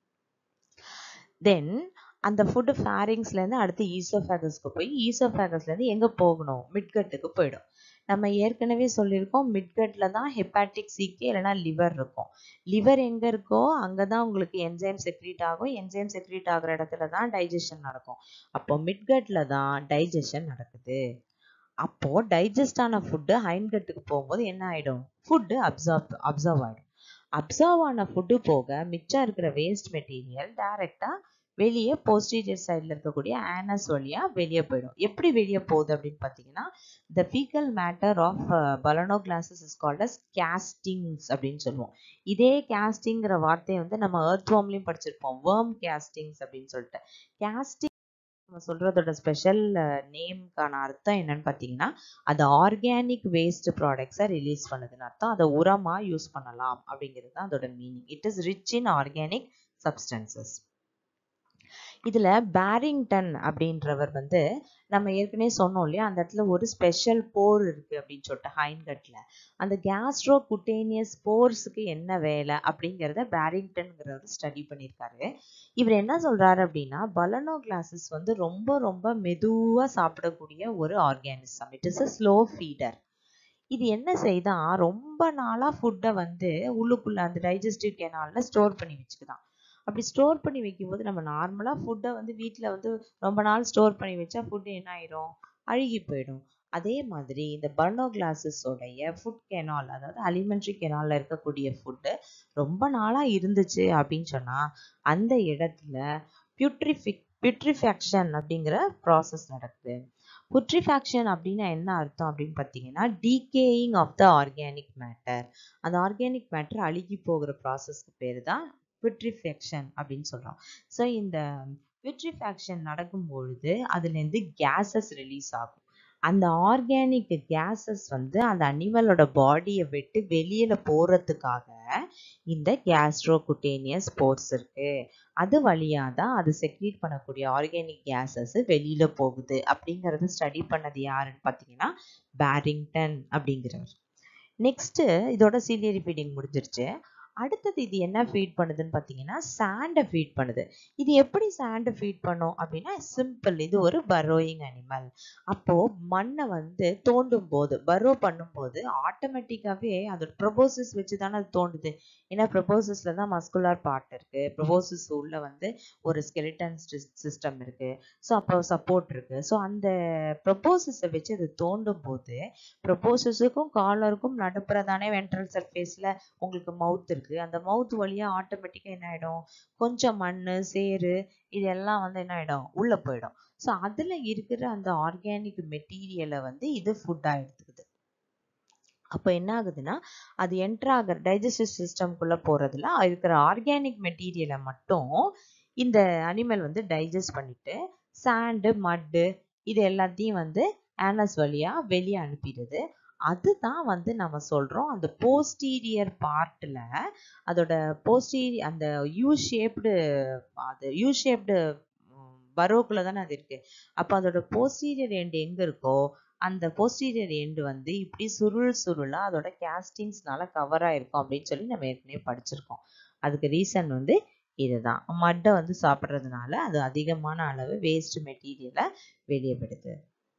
Speaker 1: தென் அந்த ஃபுட்டு ஃபேரிங்ஸ்லேருந்து அடுத்து ஈசோஃபேகஸ்க்கு போய் ஈசோஃபேகஸ்லேருந்து எங்கே போகணும் மிட்கட்டுக்கு போயிடும் நம்ம ஏற்கனவே சொல்லியிருக்கோம் மிட்கட்டில் தான் ஹெப்பாட்டிக் சீக்கே இல்லைனா லிவர் இருக்கும் லிவர் எங்கே இருக்கோ அங்கே தான் உங்களுக்கு என்சைம் செக்ரீட் ஆகும் என்சைம் செக்ரீட் ஆகிற இடத்துல தான் டைஜஷன் நடக்கும் அப்போ மிட்கட்டில் தான் டைஜஷன் நடக்குது அப்போ டைஜஸ்ட் ஆன ஃபுட்டு ஹைன்கட்டுக்கு போகும்போது என்ன ஆகிடும் ஃபுட்டு அப்சர்வ் அப்சர்வ் ஆகிடும் அப்சர்வ் ஆன ஃபுட்டு போக மிச்சம் இருக்கிற வேஸ்ட் மெட்டீரியல் டைரெக்டாக வெளியே போஸ்டீரியர் சைடில் இருக்கக்கூடிய ஆனஸ் வழியாக வெளியே போயிடும் எப்படி வெளியே போகுது அப்படின்னு பார்த்தீங்கன்னா the faecal matter of balanoglossus is called as castings அப்படின்னு சொல்லுவோம் இதே கேஸ்டிங்கிற வார்த்தையை வந்து நம்ம ஏர்த்வாம்லையும் படிச்சிருப்போம் வேர்ம் கேஸ்டிங்ஸ் அப்படின்னு சொல்லிட்டு கேஸ்டிங் நம்ம சொல்றதோட ஸ்பெஷல் நேம்க்கான அர்த்தம் என்னன்னு பார்த்தீங்கன்னா அது ஆர்கானிக் வேஸ்ட் ப்ராடக்ட்ஸை ரிலீஸ் பண்ணுதுன்னு அர்த்தம் அதை உரமாக யூஸ் பண்ணலாம் அப்படிங்கிறது தான் அதோட meaning it is rich in organic substances இதுல பேரிங்டன் அப்படின்றவர் வந்து நம்ம ஏற்கனவே சொன்னோம் இல்லையா அந்த இடத்துல ஒரு ஸ்பெஷல் போர் இருக்கு அப்படின்னு சொல்லிட்டு ஹைன்கட்ல அந்த கேஸ்ட்ரோ குட்டேனியஸ் போர்ஸுக்கு என்ன வேலை அப்படிங்கிறத பேரிங்டன்ங்கிறவர் ஸ்டடி பண்ணியிருக்காரு இவர் என்ன சொல்றாரு அப்படின்னா பலனோ கிளாஸஸ் வந்து ரொம்ப ரொம்ப மெதுவா சாப்பிடக்கூடிய ஒரு organism it is a slow feeder இது என்ன செய்தா ரொம்ப நாளா ஃபுட்டை வந்து உள்ளுக்குள்ள அந்த டைஜஸ்டிவ் கெனால்ல ஸ்டோர் பண்ணி வச்சுக்குதான் அப்படி ஸ்டோர் பண்ணி வைக்கும்போது நம்ம நார்மலாக ஃபுட்டை வந்து வீட்டில் வந்து ரொம்ப நாள் ஸ்டோர் பண்ணி வச்சா ஃபுட்டு என்ன ஆயிரும் அழுகி போயிடும் அதே மாதிரி இந்த பர்னோ கிளாஸஸோடைய ஃபுட் கெனால் அதாவது அலிமெண்ட்ரி கெனாலில் இருக்கக்கூடிய ஃபுட்டு ரொம்ப நாளாக இருந்துச்சு அப்படின்னு சொன்னால் அந்த இடத்துல பியூட்ரிஃபிக் பியூட்ரிஃபேக்ஷன் அப்படிங்கிற ப்ராசஸ் நடக்குது புட்ரிஃபேக்ஷன் அப்படின்னா என்ன அர்த்தம் அப்படின்னு பார்த்தீங்கன்னா decaying of the organic matter அந்த ஆர்கானிக் மேட்டர் அழுகி போகிற ப்ராசஸ்க்கு பேர் தான் விட்ரிஃபேக்ஷன் அப்படின்னு சொல்கிறோம் ஸோ இந்த விட்ரிஃபேக்ஷன் நடக்கும் பொழுது அதுலேருந்து கேஸஸ் ரிலீஸ் ஆகும் அந்த ஆர்கானிக் கேஸஸ் வந்து அந்த அனிமலோட பாடியை விட்டு வெளியில போறதுக்காக இந்த கேஸ்ட்ரோகுட்டேனியஸ் ஸ்போர்ட்ஸ் இருக்கு அது வழியா தான் அது செக்ரீட் பண்ணக்கூடிய ஆர்கானிக் கேஸஸ் வெளியில போகுது அப்படிங்கறத ஸ்டடி பண்ணது யாருன்னு பார்த்தீங்கன்னா பேரிங்டன் அப்படிங்கிறவர் நெக்ஸ்ட் இதோட சீலியரி ஃபீடிங் முடிஞ்சிருச்சு அடுத்தது இது என்ன ஃபீட் பண்ணுதுன்னு பார்த்தீங்கன்னா சாண்டை ஃபீட் பண்ணுது இது எப்படி சாண்டை ஃபீட் பண்ணும் அப்படின்னா சிம்பிள் இது ஒரு பரோயிங் அனிமல் அப்போ மண்ணை வந்து தோண்டும் போது பரோ பண்ணும்போது ஆட்டோமேட்டிக்காவே அதோட ப்ரொபோசஸ் வச்சு தானே அது தோண்டுது ஏன்னா ப்ரொபோசஸ்ல தான் மஸ்குலர் பார்ட் இருக்கு ப்ரொபோசஸ் உள்ள வந்து ஒரு ஸ்கெலிட்டன் சிஸ்டம் இருக்கு ஸோ அப்போ சப்போர்ட் இருக்கு ஸோ அந்த ப்ரொபோசஸை வச்சு அது தோண்டும் போது ப்ரொபோசஸுக்கும் காலருக்கும் நடுப்புற தானே வென்ட்ரல் சர்ஃபேஸ்ல உங்களுக்கு மவுத் இருக்கு அந்த மவுத் வழியா ஆட்டோமேட்டிக்கா என்ன ஆயிடும் கொஞ்சம் மண்ணு சேரு இதெல்லாம் வந்து என்ன ஆயிடும் உள்ள போயிடும் ஸோ அதுல இருக்கிற அந்த ஆர்கானிக் மெட்டீரியலை வந்து இது ஃபுட்டா எடுத்துக்குது அப்போ என்ன ஆகுதுன்னா அது என்டர் ஆகிற டைஜஸ்டிவ் சிஸ்டம்குள்ள போறதுல இருக்கிற ஆர்கானிக் மெட்டீரியலை மட்டும் இந்த அனிமல் வந்து டைஜஸ்ட் பண்ணிட்டு சாண்டு மட்டு இது எல்லாத்தையும் வந்து ஆனஸ் வழியா வெளியே அனுப்பிடுது அதுதான் வந்து நம்ம சொல்றோம் அந்த போஸ்டீரியர் பார்ட்ல அதோட போஸ்டீரி அந்த யூ ஷேப்டு அது யூ ஷேப்டு பரோக்குள்ள தானே அது இருக்கு அப்போ அதோட போஸ்டீரியர் எண்ட் எங்க இருக்கோ அந்த போஸ்டீரியர் எண்ட் வந்து இப்படி சுருள் சுருளா அதோட கேஸ்டிங்ஸ்னால கவர் ஆயிருக்கும் அப்படின்னு சொல்லி நம்ம ஏற்கனவே படிச்சிருக்கோம் அதுக்கு ரீசன் வந்து இதுதான் மட்டை வந்து சாப்பிட்றதுனால அது அதிகமான அளவு வேஸ்ட் மெட்டீரியலை வெளியே விடுது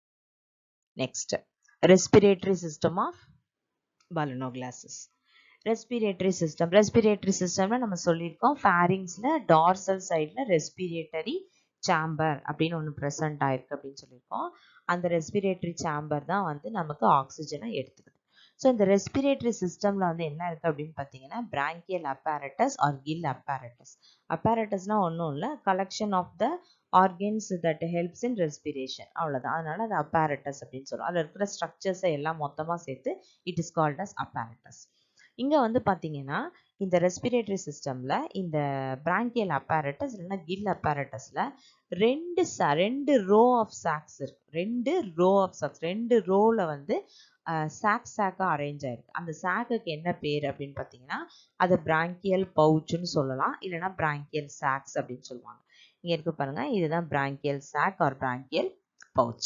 Speaker 1: next respiratory system of balanoglossus respiratory system respiratory சிஸ்டம்ல நம்ம சொல்லியிருக்கோம் ஃபேரிங்ஸ்ல டார்சல் சைடில் ரெஸ்பிரேட்டரி சாம்பர் அப்படின்னு ஒன்று ப்ரெசன்ட் ஆயிருக்கு அப்படின்னு சொல்லியிருக்கோம் அந்த ரெஸ்பிரேட்டரி சாம்பர் தான் வந்து நமக்கு ஆக்சிஜனை எடுத்துக்குது ஸோ இந்த ரெஸ்பிரேட்டரி சிஸ்டம்ல வந்து என்ன இருக்கு அப்படின்னு பார்த்தீங்கன்னா branchial apparatus or gill apparatus அப்பாரட்டஸ்னா ஒன்றும் இல்லை collection of the organs that helps in respiration அவ்வளோதான் அதனால அது அப்பாரட்டஸ் அப்படின்னு சொல்லுவோம் அதில் இருக்கிற ஸ்ட்ரக்சர்ஸை எல்லாம் மொத்தமாக சேர்த்து it is called as apparatus இங்கே வந்து பார்த்தீங்கன்னா இந்த ரெஸ்பிரேட்டரி சிஸ்டமில் இந்த பிராங்கியல் அப்பாரட்டஸ் இல்லைன்னா கில் அப்பாரட்டஸில் ரெண்டு ச ரெண்டு ரோ ஆஃப் சாக்ஸ் இருக்கு ரெண்டு ரோ ஆஃப் சாக்ஸ் ரெண்டு ரோவில் வந்து சாக் சாக்காக அரேஞ்ச் ஆயிருக்கு அந்த சாக்குக்கு என்ன பேர் அப்படின்னு பார்த்தீங்கன்னா அது பிராங்கியல் பவுச்சுன்னு சொல்லலாம் இல்லைன்னா பிராங்கியல் சாக்ஸ் அப்படின்னு சொல்லுவாங்க இங்கே இருக்கு பாருங்க இதுதான் branchial sac or branchial pouch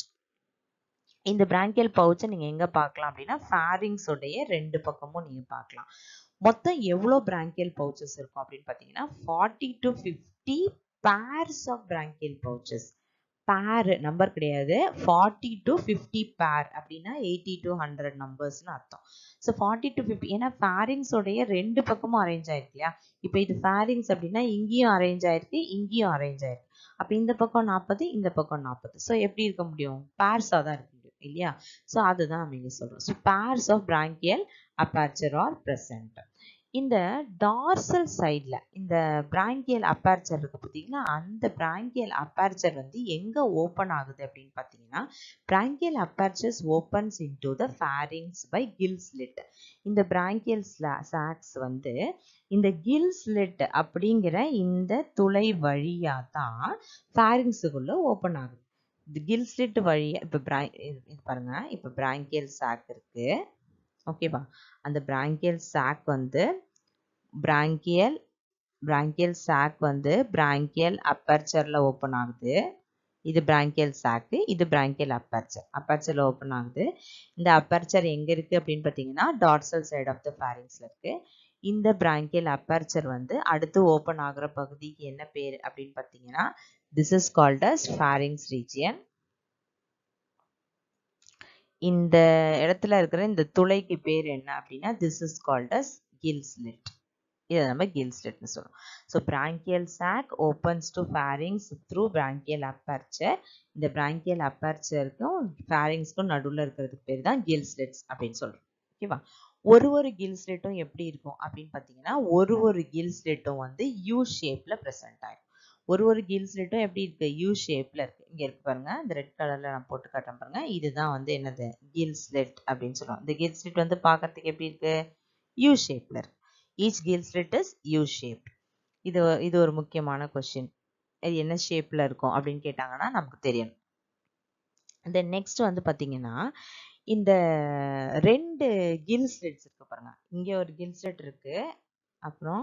Speaker 1: இந்த பிராங்கியல் பவுச்சை நீங்கள் எங்கே பார்க்கலாம் அப்படின்னா ஃபேரிங்ஸோடைய ரெண்டு பக்கமும் நீங்கள் பார்க்கலாம் மொத்தம் எவ்வளோ பிராங்கியல் பவுச்சஸ் இருக்கும் அப்படின்னு பார்த்தீங்கன்னா forty to fifty pairs of branchial pouches pair number கிடையாது ஃபார்ட்டி டு ஃபிஃப்டி பேர் அப்படின்னா எயிட்டி டு ஹண்ட்ரட் நம்பர்ஸ்னு அர்த்தம் ஸோ ஃபார்ட்டி டு ஃபிஃப்டி ஏன்னா ஃபேரிங்ஸோடைய ரெண்டு பக்கமும் அரேஞ்ச் ஆயிருக்கு இல்லையா இப்போ இது ஃபேரிங்ஸ் அப்படின்னா இங்கேயும் அரேஞ்ச் ஆயிருக்கு இங்கேயும் அரேஞ்ச் ஆயிருக்கு அப்போ இந்த பக்கம் நாற்பது இந்த பக்கம் நாற்பது ஸோ எப்படி இருக்க முடியும் பேர்ஸாக தான் இருக்க முடியும் இல்லையா ஸோ அதுதான் நம்ம இங்கே சொல்கிறோம் so pairs of branchial aperture are present இந்த டார்சல் சைடில் இந்த பிராங்கியல் அப்பார்ச்சர் இருக்கு பார்த்தீங்கன்னா அந்த பிராங்கியல் அப்பார்ச்சர் வந்து எங்கே ஓப்பன் ஆகுது அப்படின்னு பார்த்தீங்கன்னா branchial apertures opens into the pharynx by gill slit இந்த பிராங்கியல் சாக்ஸ் வந்து இந்த கில் ஸ்லிட் அப்படிங்கிற இந்த துளை வழியாக தான் ஃபேரிங்ஸுக்குள்ளே ஓப்பன் ஆகுது இந்த கில் ஸ்லிட் வழியாக இப்போ பிரா இது பாருங்க இப்போ பிராங்கியல் சாக் இருக்கு ஓகேவா அந்த பிராங்கியல் சாக் வந்து பிராங்கியல் பிராங்கியல் சாக் வந்து பிராங்கியல் அப்பர்ச்சரில் ஓப்பன் ஆகுது இது பிராங்கியல் சாக்கு இது பிராங்கியல் அப்பர்ச்சர் அப்பர்ச்சரில் ஓப்பன் ஆகுது இந்த அப்பர்ச்சர் எங்கே இருக்குது அப்படின்னு பார்த்தீங்கன்னா டார்சல் சைட் ஆஃப் த ஃபேரிங்ஸில் இருக்குது இந்த பிராங்கியல் அப்பர்ச்சர் வந்து அடுத்து ஓப்பன் ஆகுற பகுதிக்கு என்ன பேர் அப்படின்னு பார்த்தீங்கன்னா this is called as pharynx region இந்த இடத்துல இருக்கிற இந்த துளைக்கு பேர் என்ன அப்படின்னா this is called as gill slit இதை நம்ம கில் ஸ்லிட்னு சொல்றோம் so branchial sac opens to pharynx through branchial aperture இந்த பிராங்கியல் அப்பர்ச்சருக்கும் ஃபேரிங்ஸ்க்கும் நடுவில் இருக்கிறதுக்கு பேர் தான் கில் ஸ்லிட்ஸ் அப்படின்னு சொல்றோம் ஓகேவா ஒரு ஒரு கில் ஸ்லிட்டும் எப்படி இருக்கும் அப்படின்னு பார்த்தீங்கன்னா ஒரு ஒரு கில் ஸ்லிட்டும் வந்து யூ ஷேப்ல ப்ரெசென்ட் ஆகும் ஒரு ஒரு கில் ஸ்லிட்டும் எப்படி இருக்கு யூ ஷேப்ல இருக்கு இங்க இருக்கு பாருங்க இந்த ரெட் கலர்ல நான் போட்டு காட்டுறேன் பாருங்க இதுதான் வந்து என்னது கில் ஸ்லிட் அப்படின்னு சொல்லுவோம் இந்த கில் ஸ்லிட் வந்து பார்க்கறதுக்கு எப்படி இருக்கு யூ ஷேப்ல இருக்கு each gill slit is U shape இது இது ஒரு முக்கியமான கொஸ்டின் இது என்ன ஷேப்ல இருக்கும் அப்படின்னு கேட்டாங்கன்னா நமக்கு தெரியணும் தென் நெக்ஸ்ட் வந்து பாத்தீங்கன்னா இந்த ரெண்டு கில் ஸ்லிட்ஸ் இருக்கு பாருங்க இங்க ஒரு கில் ஸ்லிட் இருக்கு அப்புறம்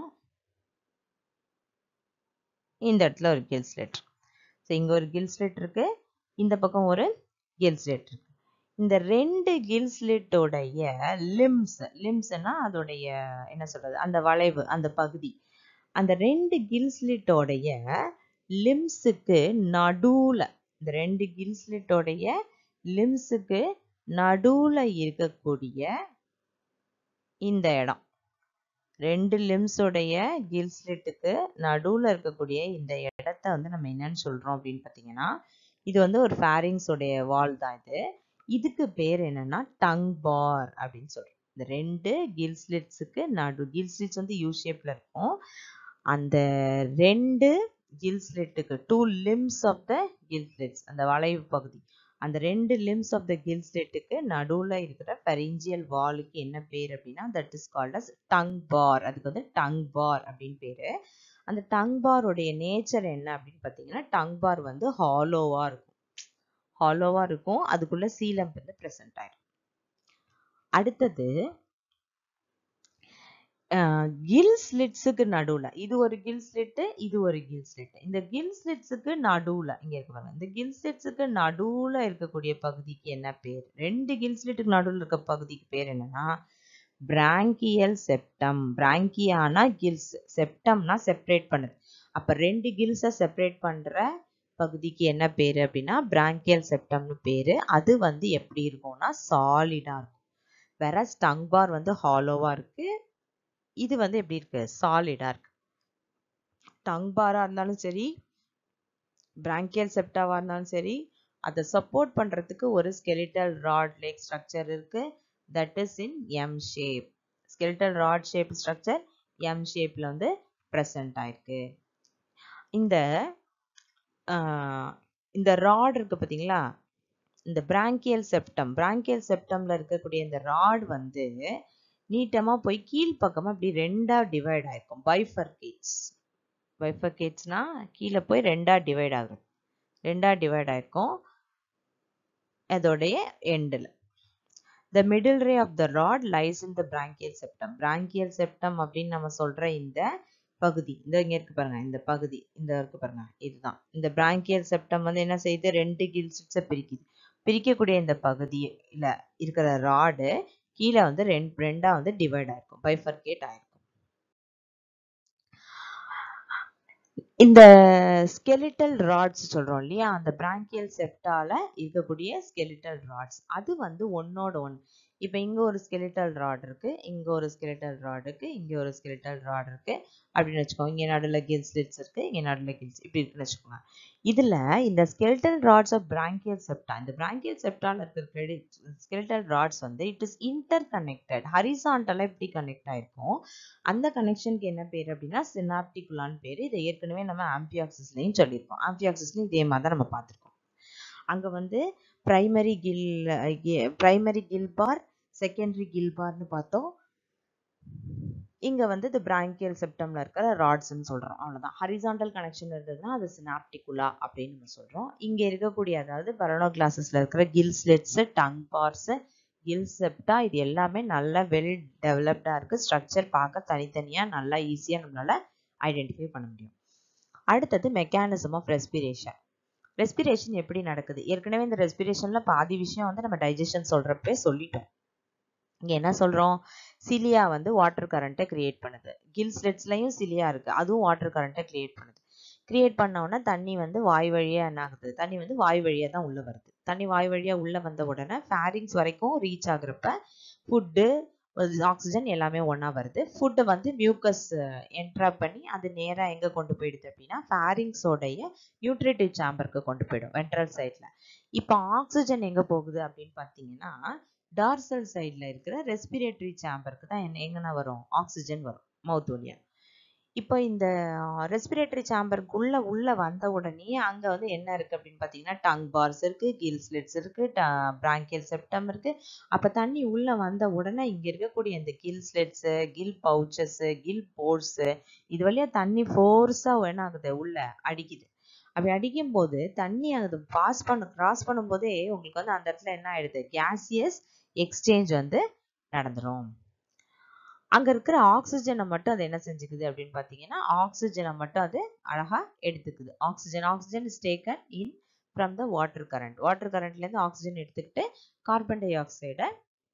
Speaker 1: இந்த இடத்துல ஒரு கில் ஸ்லிட் ஸோ இங்க ஒரு கில் ஸ்லிட் இருக்கு இந்த பக்கம் ஒரு கில் ஸ்லிட் இருக்கு இந்த ரெண்டு கில் ஸ்லிட்டோடைய லிம்ஸ் லிம்ஸ்னா அதோடைய என்ன சொல்றது அந்த வளைவு அந்த பகுதி அந்த ரெண்டு கில் ஸ்லிட்டோடைய லிம்ஸுக்கு நடுவுல இந்த ரெண்டு கில் ஸ்லிட்டோடைய லிம்ஸுக்கு நடுவுல இருக்கக்கூடிய இந்த இடம் ரெண்டு லிம்ஸோடைய கில் ஸ்லிட்டுக்கு நடுவுல இருக்கக்கூடிய இந்த இடத்த வந்து நம்ம என்னன்னு சொல்றோம் அப்படின்னு பார்த்தீங்கன்னா இது வந்து ஒரு ஃபேரிங்ஸோடைய வால் தான் இது இதுக்கு பேர் என்னன்னா டங் பார் அப்படின்னு சொல்றோம் இந்த ரெண்டு கில் ஸ்லிட்ஸுக்கு நடு கில் ஸ்லிட்ஸ் வந்து யூ ஷேப்ல இருக்கும் அந்த ரெண்டு கில் ஸ்லிட்டுக்கு two limbs of the gill slits அந்த வளைவு பகுதி அந்த ரெண்டு லிம்ஸ் ஆஃப் த கில் ஸ்லிட்டுக்கு நடுவில் இருக்கிற பெரிஞ்சியல் வாலுக்கு என்ன பேர் அப்படின்னா that is called as tongue bar அதுக்கு வந்து டங் பார் அப்படின்னு பேரு அந்த டங் பாரோடைய நேச்சர் என்ன அப்படின்னு பார்த்தீங்கன்னா டங் பார் வந்து ஹாலோவா இருக்கும் ஹாலோவா இருக்கும் அதுக்குள்ள சீலம் வந்து ப்ரெசென்ட் ஆயிரும் அடுத்தது கில் ஸ்லிட்ஸுக்கு நடுவுல இது ஒரு கில் ஸ்லிட் இது ஒரு கில் ஸ்லிட் இந்த கில் ஸ்லிட்ஸுக்கு நடுவுல இங்க இருக்கு பாருங்க இந்த கில் ஸ்லிட்ஸுக்கு நடுவுல இருக்கக்கூடிய பகுதிக்கு என்ன பேர் ரெண்டு கில் ஸ்லிட்டுக்கு நடுவுல இருக்க பகுதிக்கு பேர் என்னன்னா பிராங்கியல் செப்டம் பிராங்கியானா கில்ஸ் செப்டம்னா செப்பரேட் பண்ணுது அப்ப ரெண்டு கில்ஸை செப்பரேட் பண்ற பகுதிக்கு என்ன பேரு அப்படின்னா பிராங்கியல் செப்டம்னு பேரு அது வந்து எப்படி இருக்கும்னா சாலிடா இருக்கும் வேற ஸ்டங் பார் வந்து ஹாலோவா இருக்கு இது வந்து எப்படி இருக்கு சாலிடா இருக்கு டங் பாரா இருந்தாலும் சரி பிராங்கியல் செப்டாவா இருந்தாலும் சரி அதை சப்போர்ட் பண்றதுக்கு ஒரு ஸ்கெலிட்டல் ராட் லேக் ஸ்ட்ரக்சர் இருக்கு that is in M shape skeletal rod shape structure M ஷேப்ல வந்து ப்ரெசன்ட் ஆயிருக்கு இந்த இந்த ராட் இருக்கு பார்த்தீங்களா இந்த பிராங்கியல் செப்டம் பிராங்கியல் செப்டம்ல இருக்கக்கூடிய இந்த ராட் வந்து நீட்டமா போய் கீழ்ப்பக்கமா இப்படி ரெண்டா டிவைட் ஆயிருக்கும் பைஃபர்கேட்ஸ் பைஃபர்கேட்ஸ்னா கீழே போய் ரெண்டா டிவைட் ஆகுது ரெண்டா டிவைட் ஆயிருக்கும் அதோடைய எண்டில் the middle ray of the rod lies in the branchial septum branchial septum அப்படின்னு நம்ம சொல்ற இந்த பகுதி இந்த இங்க இருக்கு பாருங்க இந்த பகுதி இந்த இருக்கு பாருங்க இதுதான் இந்த பிராங்கியல் செப்டம் வந்து என்ன செய்யுது ரெண்டு கில்ஸை பிரிக்குது பிரிக்கக்கூடிய இந்த பகுதியில இருக்கிற ராடு கீழே வந்து ரெண்டு ரெண்டா வந்து டிவைட் ஆயிருக்கும் பைஃபர்கேட் ஆயிருக்கும் இந்த ஸ்கெலிட்டல் ராட்ஸ் சொல்றோம் இல்லையா அந்த பிராங்கியல் செப்டால இருக்கக்கூடிய ஸ்கெலிட்டல் ராட்ஸ் அது வந்து ஒன்னோட ஒன் இப்போ இங்க ஒரு ஸ்கெலிட்டல் ராட் இருக்கு இங்க ஒரு ஸ்கெலிட்டல் ராட் இருக்கு இங்க ஒரு ஸ்கெலிட்டல் ராட் இருக்கு அப்படின்னு வச்சுக்கோங்க இங்க நடுவில் கில்ஸ் லிட்ஸ் இருக்கு இங்க நடுவில் கில்ஸ் இப்படி இருக்குன்னு வச்சுக்கோங்க இதுல இந்த skeletal rods of branchial septa இந்த பிராங்கியல் செப்டால இருக்கிற ஸ்கெலிட்டல் ராட்ஸ் வந்து இட் இஸ் இன்டர் கனெக்டட் ஹரிசான்டலா எப்படி கனெக்ட் ஆயிருக்கும் அந்த கனெக்ஷனுக்கு என்ன பேர் அப்படின்னா சினாப்டிகுலான்னு பேர் இதை ஏற்கனவே நம்ம ஆம்பியாக்சிஸ்லையும் சொல்லியிருக்கோம் ஆம்பியாக்சிஸ்லையும் இதே மாதிரி தான் நம்ம பார்த்துருக்கோம் அங்க வந்து primary gill primary gill bar secondary gill பார்னு பார்த்தோம் இங்க வந்து இது பிராங்கியல் செப்டம்ல இருக்கிற ராட்ஸ்ன்னு சொல்றோம் அவ்வளவுதான் ஹரிசாண்டல் கனெக்ஷன் இருந்ததுன்னா அது சினாப்டிகுலா அப்படின்னு நம்ம சொல்றோம் இங்க இருக்கக்கூடிய அதாவது பரணோ கிளாஸஸ்ல இருக்கிற gill slits tongue bars gill septa இது எல்லாமே நல்லா வெல் டெவலப்டா இருக்கு ஸ்ட்ரக்சர் பார்க்க தனித்தனியா நல்லா ஈஸியா நம்மளால ஐடென்டிஃபை பண்ண முடியும் அடுத்தது மெக்கானிசம் ஆஃப் ரெஸ்பிரேஷன் ரெஸ்பிரேஷன் எப்படி நடக்குது ஏற்கனவே இந்த ரெஸ்பிரேஷன்ல பாதி விஷயம் வந்து நம்ம டைஜஷன் சொல்றப்பே சொல்லிட்டோம் இங்க என்ன சொல்றோம் சிலியா வந்து வாட்டர் கரண்ட்டை கிரியேட் பண்ணுது கில் ஸ்லெட்ஸ்லயும் சிலியா இருக்கு அதுவும் வாட்டர் கரண்ட்டை கிரியேட் பண்ணுது கிரியேட் பண்ண உடனே தண்ணி வந்து வாய் வழியா என்ன ஆகுது தண்ணி வந்து வாய் வழியா தான் உள்ள வருது தண்ணி வாய் வழியா உள்ள வந்த உடனே ஃபேரிங்ஸ் வரைக்கும் ரீச் ஆகுறப்ப ஃபுட்டு ஆக்சிஜன் எல்லாமே ஒன்றா வருது ஃபுட்டை வந்து மியூக்கஸ் என்ட்ரா பண்ணி அது நேராக எங்கே கொண்டு போயிடுது அப்படின்னா ஃபேரிங்ஸோடைய நியூட்ரிட்டிவ் சாம்பருக்கு கொண்டு போயிடும் வென்ட்ரல் சைடில் இப்போ ஆக்சிஜன் எங்கே போகுது அப்படின்னு பார்த்தீங்கன்னா டார்சல் சைடில் இருக்கிற ரெஸ்பிரேட்டரி சாம்பருக்கு தான் என்ன எங்கன்னா வரும் ஆக்சிஜன் வரும் மவுத் வழியா இப்போ இந்த ரெஸ்பிரேட்டரி சாம்பருக்குள்ள உள்ள வந்த உடனே அங்க வந்து என்ன இருக்கு அப்படின்னு பாத்தீங்கன்னா டங் பார்ஸ் இருக்கு கில் ஸ்லிட்ஸ் இருக்கு பிராங்கியல் செப்டம் இருக்கு அப்ப தண்ணி உள்ள வந்த உடனே இங்க இருக்கக்கூடிய இந்த gill slits gill pouches gill pores இது வழியா தண்ணி ஃபோர்ஸா என்ன ஆகுது உள்ள அடிக்குது அப்படி அடிக்கும் போது தண்ணி அது பாஸ் பண்ண கிராஸ் பண்ணும்போதே உங்களுக்கு வந்து அந்த இடத்துல என்ன ஆயிடுது கேசியஸ் எக்ஸ்சேஞ்ச் வந்து நடந்துரும் அங்க இருக்கிற ஆக்சிஜனை மட்டும் அது என்ன செஞ்சுக்குது அப்படின்னு பாத்தீங்கன்னா ஆக்சிஜனை மட்டும் அது அழகா எடுத்துக்குது oxygen oxygen is taken in from the water current water கரண்ட்ல இருந்து ஆக்சிஜன் எடுத்துக்கிட்டு கார்பன் டை ஆக்சைடை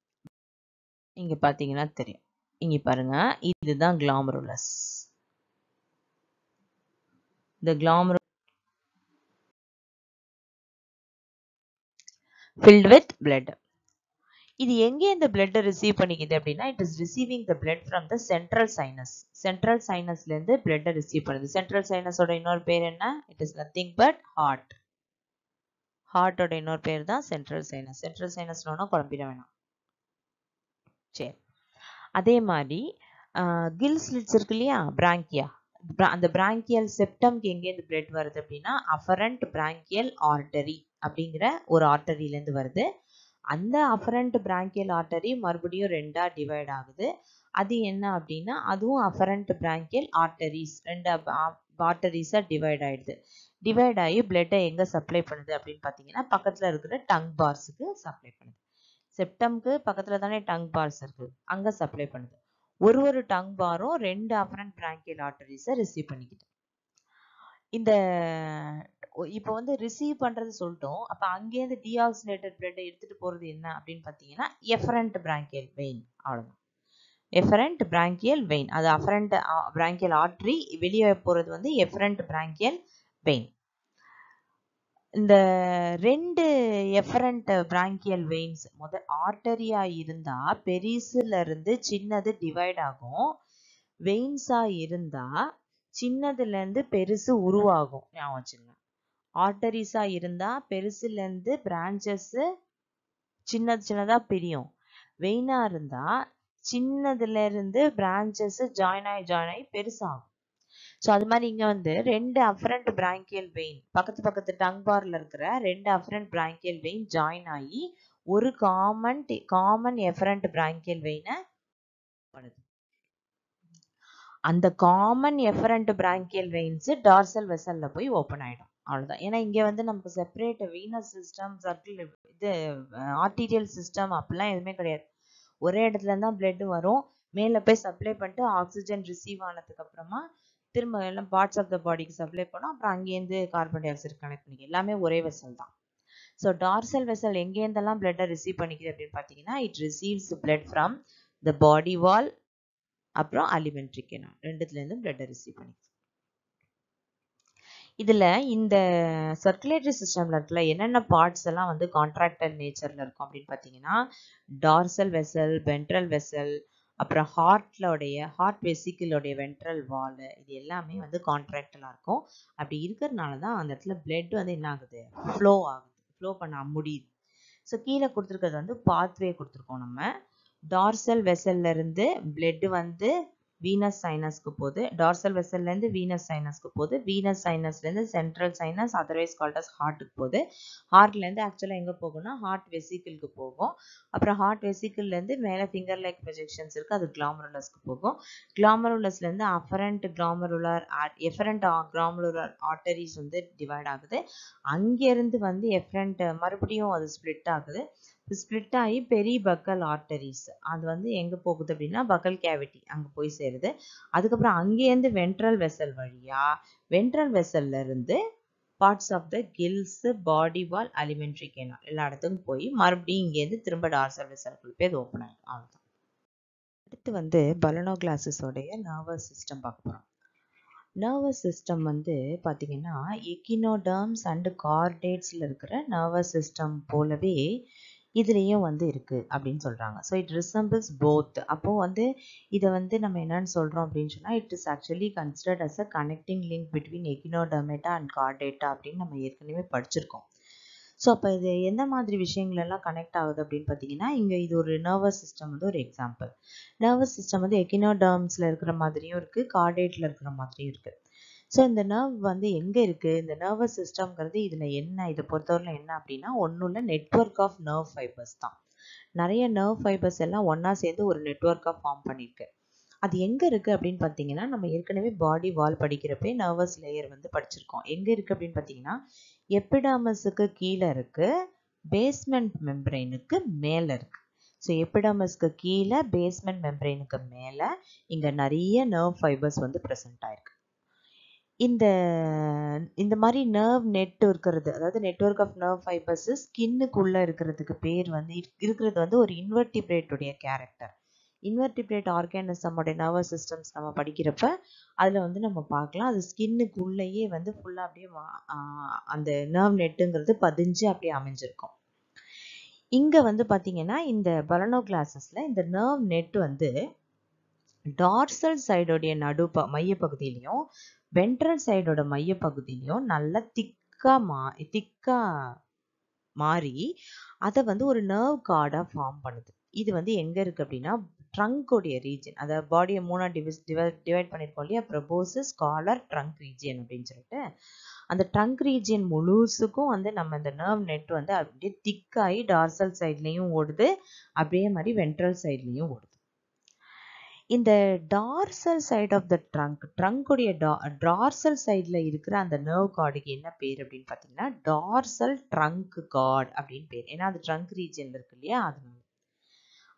Speaker 1: இங்க பாத்தீங்கன்னா தெரியும் இங்க பாருங்க இதுதான் கிளாமருலஸ் இந்த கிளாமரு filled with blood இது எங்கே இந்த பிளட்டை ரிசீவ் பண்ணிக்குது அப்படின்னா it is receiving the blood from the central sinus central சைனஸ்ல இருந்து பிளட்டை ரிசீவ் பண்ணுது சென்ட்ரல் சைனஸோட இன்னொரு பேர் என்ன it is nothing but heart ஹார்ட்டோட இன்னொரு பேர் தான் சென்ட்ரல் சைனஸ் சென்ட்ரல் சைனஸ்னோன்னா குழம்பிட வேணாம் சரி அதே மாதிரி கில் ஸ்லிட்ஸ் இருக்கு இல்லையா பிராங்கியா அந்த பிராங்கியல் செப்டம்க்கு எங்கேருந்து பிளட் வருது அப்படின்னா அஃபரண்ட் பிராங்கியல் ஆர்டரி அப்படிங்கிற ஒரு ஆர்டரியிலேருந்து வருது அந்த அஃபரண்ட் பிராங்கியல் ஆர்டரி மறுபடியும் ரெண்டா டிவைட் ஆகுது அது என்ன அப்படின்னா அதுவும் அஃபரண்ட் பிராங்கியல் ஆர்டரிஸ் ரெண்டு ஆர்டரிஸாக டிவைட் ஆயிடுது டிவைட் ஆகி பிளட்டை எங்கே சப்ளை பண்ணுது அப்படின்னு பார்த்தீங்கன்னா பக்கத்தில் இருக்கிற டங் பார்ஸுக்கு சப்ளை பண்ணுது செப்டம்க்கு பக்கத்தில் தானே டங் பார்ஸ் இருக்கு அங்கே சப்ளை பண்ணுது ஒரு ஒரு டங் பாரும் ரெண்டு அஃபரண்ட் பிராங்கியல் ஆர்டரிஸை ரிசீவ் பண்ணிக்கிது இந்த இப்போ வந்து ரிசீவ் பண்றது சொல்லிட்டோம் அப்ப அங்கேருந்து டீஆக்சிலேட்டட் பிளட்டை எடுத்துட்டு போறது என்ன அப்படின்னு பாத்தீங்கன்னா எஃபரண்ட் பிராங்கியல் வெயின் அவ்வளவுதான் எஃபரண்ட் பிராங்கியல் வெயின் அது அஃபரண்ட் பிராங்கியல் ஆர்டரி வெளியே போறது வந்து எஃபரண்ட் பிராங்கியல் வெயின் இந்த ரெண்டு எஃபரண்ட் பிராங்கியல் வெயின்ஸ் முத ஆர்டரியா இருந்தா பெரிசுல இருந்து சின்னது டிவைட் ஆகும் வெயின்ஸா இருந்தா சின்னதுல இருந்து பெருசு உருவாகும் ஞாபகம் வச்சுங்க ஆர்டரிஸா இருந்தா பெருசுல இருந்து பிரான்ச்சஸ் சின்னது சின்னதா பிரியும் வெயினா இருந்தா சின்னதுல இருந்து பிரான்ச்சஸ் ஜாயின் ஆகி ஜாயின் ஆகி பெருசாகும் ஸோ அது மாதிரி இங்க வந்து ரெண்டு அஃபரண்ட் பிராங்கியல் வெயின் பக்கத்து பக்கத்து டங் பார்ல இருக்கிற ரெண்டு அஃபரண்ட் பிராங்கியல் வெயின் ஜாயின் ஆகி ஒரு காமன் காமன் எஃபரண்ட் பிராங்கியல் வெயினை பண்ணுது அந்த common efferent branchial veins dorsal வெசல்ல போய் ஓப்பன் ஆயிடும் அவ்வளவுதான் ஏன்னா இங்க வந்து நமக்கு செப்பரேட் வீனஸ் சிஸ்டம் சர்க்கிள் இது ஆர்டீரியல் சிஸ்டம் அப்படிலாம் எதுவுமே கிடையாது ஒரே இடத்துல தான் பிளட் வரும் மேல போய் சப்ளை பண்ணிட்டு ஆக்சிஜன் ரிசீவ் ஆனதுக்கு அப்புறமா திரும்ப எல்லாம் பார்ட்ஸ் ஆஃப் த பாடிக்கு சப்ளை பண்ணோம் அப்புறம் அங்கேருந்து கார்பன் டை ஆக்சைடு கனெக்ட் பண்ணிக்க எல்லாமே ஒரே வெசல் தான் ஸோ டார்சல் வெசல் எங்கேருந்தெல்லாம் பிளட்டை ரிசீவ் பண்ணிக்குது அப்படின்னு பார்த்தீங்கன்னா it receives blood from the body wall அப்புறம் அலிமெண்ட்ரி கெனால் ரெண்டுத்துலேருந்தும் பிளட்டை ரிசீவ் பண்ணிக்குது இதுல இந்த சர்க்குலேட்டரி சிஸ்டம்ல இருக்குல்ல என்னென்ன பார்ட்ஸ் எல்லாம் வந்து கான்ட்ராக்டல் நேச்சர்ல இருக்கும் அப்படின்னு பார்த்தீங்கன்னா டார்சல் வெசல் வென்ட்ரல் வெசல் அப்புறம் ஹார்ட்லோடைய ஹார்ட் வெசிக்கிளோடைய வென்ட்ரல் வால் இது எல்லாமே வந்து கான்ட்ராக்டலா இருக்கும் அப்படி இருக்கிறதுனால தான் அந்த இடத்துல பிளட் வந்து என்ன ஆகுது ஃப்ளோ ஆகுது ஃப்ளோ பண்ண முடியுது ஸோ கீழே கொடுத்துருக்கிறது வந்து பாத்வே கொடுத்துருக்கோம் நம்ம டார்சல் வெசல்ல இருந்து பிளட் வந்து வீனஸ் சைனஸ்க்கு போகுது டார்சல் வெசல்ல இருந்து வீனஸ் சைனஸ்க்கு போகுது வீனஸ் சைனஸ்ல இருந்து central sinus otherwise called as ஹார்ட்டுக்கு போகுது ஹார்ட்ல இருந்து ஆக்சுவலா எங்க போகும்னா ஹார்ட் வெசிக்கிள்க்கு போகும் அப்புறம் ஹார்ட் வெசிக்கிள்ல இருந்து மேல ஃபிங்கர் லைக் ப்ரொஜெக்ஷன்ஸ் இருக்கு அது கிளாமருலஸ்க்கு போகும் கிளாமருலஸ்ல இருந்து afferent glomerular efferent glomerular arteries வந்து டிவைட் ஆகுது அங்கிருந்து வந்து எஃபரண்ட் மறுபடியும் அது ஸ்ப்ளிட் ஆகுது ஸ்ப்ளிட் ஆகி பெரிய பக்கல் ஆர்டரிஸ் அது வந்து எங்க போகுது அப்படின்னா பக்கல் கேவிட்டி அங்க போய் சேருது அதுக்கப்புறம் அங்கேருந்து வென்ட்ரல் வெசல் வழியா வென்ட்ரல் வெசல்ல இருந்து parts of the gills body wall alimentary canal எல்லா இடத்துக்கும் போய் மறுபடியும் இங்கேருந்து திரும்ப டார்சல் வெசல்குள்ள போய் அது ஓப்பன் ஆகும் அவ்வளோதான் அடுத்து வந்து பலனோ கிளாஸஸோடைய நர்வஸ் சிஸ்டம் பார்க்க போகிறோம் நர்வஸ் சிஸ்டம் வந்து பார்த்தீங்கன்னா எக்கினோடர்ம்ஸ் அண்டு கார்டேட்ஸில் இருக்கிற நர்வஸ் சிஸ்டம் போலவே இதுலேயும் வந்து இருக்குது அப்படின்னு சொல்கிறாங்க ஸோ இட் ரிசம்பிள்ஸ் போத் அப்போது வந்து இதை வந்து நம்ம என்னன்னு சொல்கிறோம் அப்படின்னு சொன்னால் it is actually considered as a connecting link between echinodermata and chordata அப்படின்னு நம்ம ஏற்கனவே படிச்சிருக்கோம் ஸோ அப்போ இது எந்த மாதிரி விஷயங்கள் எல்லாம் கனெக்ட் ஆகுது அப்படின்னு பார்த்தீங்கன்னா இங்கே இது ஒரு நர்வஸ் சிஸ்டம் வந்து ஒரு எக்ஸாம்பிள் நர்வஸ் சிஸ்டம் வந்து எக்கினோடர்ம்ஸில் இருக்கிற மாதிரியும் இருக்குது கார்டேட்டில் இருக்கிற மாதிரியும் இருக்குது ஸோ இந்த நர்வ் வந்து எங்கே இருக்குது இந்த நர்வஸ் சிஸ்டம்ங்கிறது இதில் என்ன இதை பொறுத்தவரையில் என்ன அப்படின்னா ஒன்றும் இல்லை நெட்ஒர்க் ஆஃப் நர்வ் ஃபைபர்ஸ் தான் நிறைய நர்வ் ஃபைபர்ஸ் எல்லாம் ஒன்றா சேர்ந்து ஒரு நெட்ஒர்க்காக ஃபார்ம் பண்ணியிருக்கு அது எங்கே இருக்குது அப்படின்னு பார்த்தீங்கன்னா நம்ம ஏற்கனவே பாடி வால் படிக்கிறப்பே நர்வஸ் லேயர் வந்து படிச்சிருக்கோம் எங்கே இருக்குது அப்படின்னு பார்த்தீங்கன்னா எப்பிடாமஸுக்கு கீழே இருக்குது பேஸ்மெண்ட் மெம்பரைனுக்கு மேலே இருக்குது ஸோ எப்பிடாமஸ்க்கு கீழே பேஸ்மெண்ட் மெம்பரைனுக்கு மேலே இங்கே நிறைய நர்வ் ஃபைபர்ஸ் வந்து ப்ரெசென்ட் ஆயிருக்கு இந்த இந்த மாதிரி நர்வ் நெட் இருக்கிறது அதாவது நெட்ஒர்க் ஆஃப் நர்வ் ஃபைபர்ஸ் ஸ்கின்னுக்குள்ளே இருக்கிறதுக்கு பேர் வந்து இருக்கிறது வந்து ஒரு இன்வெர்டிபிரேட்டுடைய கேரக்டர் இன்வெர்டிபிரேட் ஆர்கானிசமோடைய நர்வஸ் சிஸ்டம்ஸ் நம்ம படிக்கிறப்ப அதில் வந்து நம்ம பார்க்கலாம் அது ஸ்கின்னுக்குள்ளேயே வந்து ஃபுல்லாக அப்படியே அந்த நர்வ் நெட்டுங்கிறது பதிஞ்சு அப்படியே அமைஞ்சிருக்கும் இங்கே வந்து பார்த்தீங்கன்னா இந்த பலனோ கிளாஸஸில் இந்த நர்வ் நெட் வந்து டார்சல் சைடோடைய நடு ப மையப்பகுதியிலையும் வென்ட்ரல் சைடோட மையப்பகுதியிலையும் நல்லா திக்கா மா திக்கா மாறி அதை வந்து ஒரு நர்வ் கார்டாக ஃபார்ம் பண்ணுது இது வந்து எங்கே இருக்குது அப்படின்னா ட்ரங்कोடைய ரீஜன் அதாவது பாடியை மூணாக டிவைஸ் டிவைட் பண்ணியிருக்கோம் இல்லையா ப்ரொபோசஸ் காலர் ட்ரங்க் ரீஜியன் அப்படின்னு சொல்லிட்டு அந்த ட்ரங்க் ரீஜியன் முழுசுக்கும் வந்து நம்ம இந்த நர்வ் நெட் வந்து அப்படியே திக்காகி டார்சல் சைட்லேயும் ஓடுது அப்படியே மாதிரி வென்ட்ரல் சைட்லேயும் ஓடுது இந்த dorsal side of the trunk ட்ரங்க்குடைய டா டார்சல் சைடில் இருக்கிற அந்த நர்வ் கார்டுக்கு என்ன பேர் அப்படின்னு பார்த்தீங்கன்னா டார்சல் ட்ரங்க் கார்டு அப்படின்னு பேர் ஏன்னா அது ட்ரங்க் ரீஜியனில் இருக்கு இல்லையா அதனால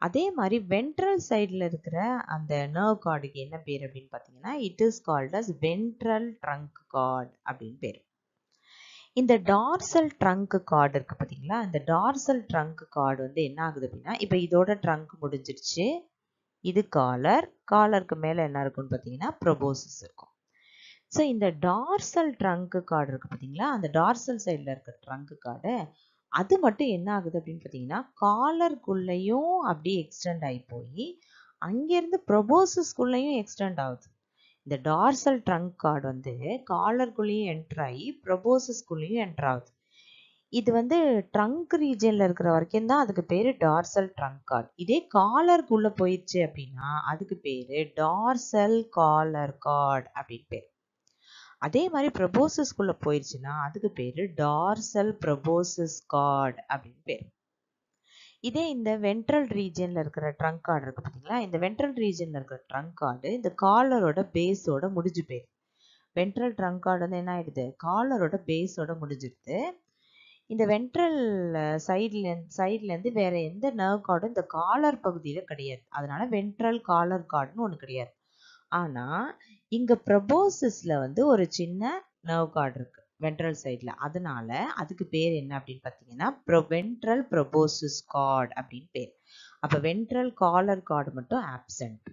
Speaker 1: அதே மாதிரி வென்ட்ரல் சைடில் இருக்கிற அந்த நர்வ் கார்டுக்கு என்ன பேர் அப்படின்னு பார்த்தீங்கன்னா it is called as ventral trunk cord அப்படின்னு பேர் இந்த டார்சல் ட்ரங்க் கார்டு இருக்கு பார்த்தீங்களா இந்த டார்சல் ட்ரங்க் கார்டு வந்து என்ன ஆகுது அப்படின்னா இப்போ இதோட ட்ரங்க் முடிஞ்சிருச்சு இது காலர் காலருக்கு மேலே என்ன இருக்குன்னு பார்த்தீங்கன்னா ப்ரொபோசஸ் இருக்கும் ஸோ இந்த டார்சல் ட்ரங்க் கார்டு இருக்கு பார்த்தீங்களா அந்த டார்சல் சைடில் இருக்க ட்ரங்க் கார்டு அது மட்டும் என்ன ஆகுது அப்படின்னு பார்த்தீங்கன்னா காலருக்குள்ளேயும் அப்படியே எக்ஸ்டெண்ட் ஆகி போய் அங்கேருந்து ப்ரொபோசஸ்குள்ளேயும் எக்ஸ்டெண்ட் ஆகுது இந்த டார்சல் ட்ரங்க் கார்டு வந்து காலருக்குள்ளேயும் என்டர் ஆகி ப்ரொபோசஸ்குள்ளேயும் என்டர் ஆகுது இது வந்து ட்ரங்க் ரீஜனில் இருக்கிற வரைக்கும் தான் அதுக்கு பேர் டார்சல் ட்ரங்க் கார்டு இதே காலருக்குள்ளே போயிடுச்சு அப்படின்னா அதுக்கு பேர் டார்சல் காலர் கார்டு அப்படின்னு பேர் அதே மாதிரி ப்ரொபோசஸ்குள்ளே போயிடுச்சுன்னா அதுக்கு பேர் டார்சல் ப்ரொபோசஸ் கார்டு அப்படின்னு பேர் இதே இந்த வென்ட்ரல் ரீஜனில் இருக்கிற ட்ரங்க் கார்டு இருக்கு பார்த்தீங்களா இந்த வென்ட்ரல் ரீஜனில் இருக்கிற ட்ரங்க் கார்டு இந்த காலரோட பேஸோட முடிஞ்சு போயிடுது வென்ட்ரல் ட்ரங்க் கார்டு வந்து என்ன ஆயிடுது காலரோட பேஸோட முடிஞ்சிடுது இந்த வென்ட்ரல் சைட்ல சைட்லேருந்து வேற எந்த நர்வ் கார்டும் இந்த காலர் பகுதியில் கிடையாது அதனால வென்ட்ரல் காலர் கார்டுன்னு ஒன்று கிடையாது ஆனால் இங்கே ப்ரொபோசிஸில் வந்து ஒரு சின்ன நர்வ் கார்டு இருக்கு வென்ட்ரல் சைடில் அதனால அதுக்கு பேர் என்ன அப்படின்னு பார்த்தீங்கன்னா ப்ரொ வென்ட்ரல் ப்ரொபோசிஸ் கார்டு அப்படின்னு பேர் அப்போ வென்ட்ரல் காலர் கார்டு மட்டும் ஆப்சண்ட்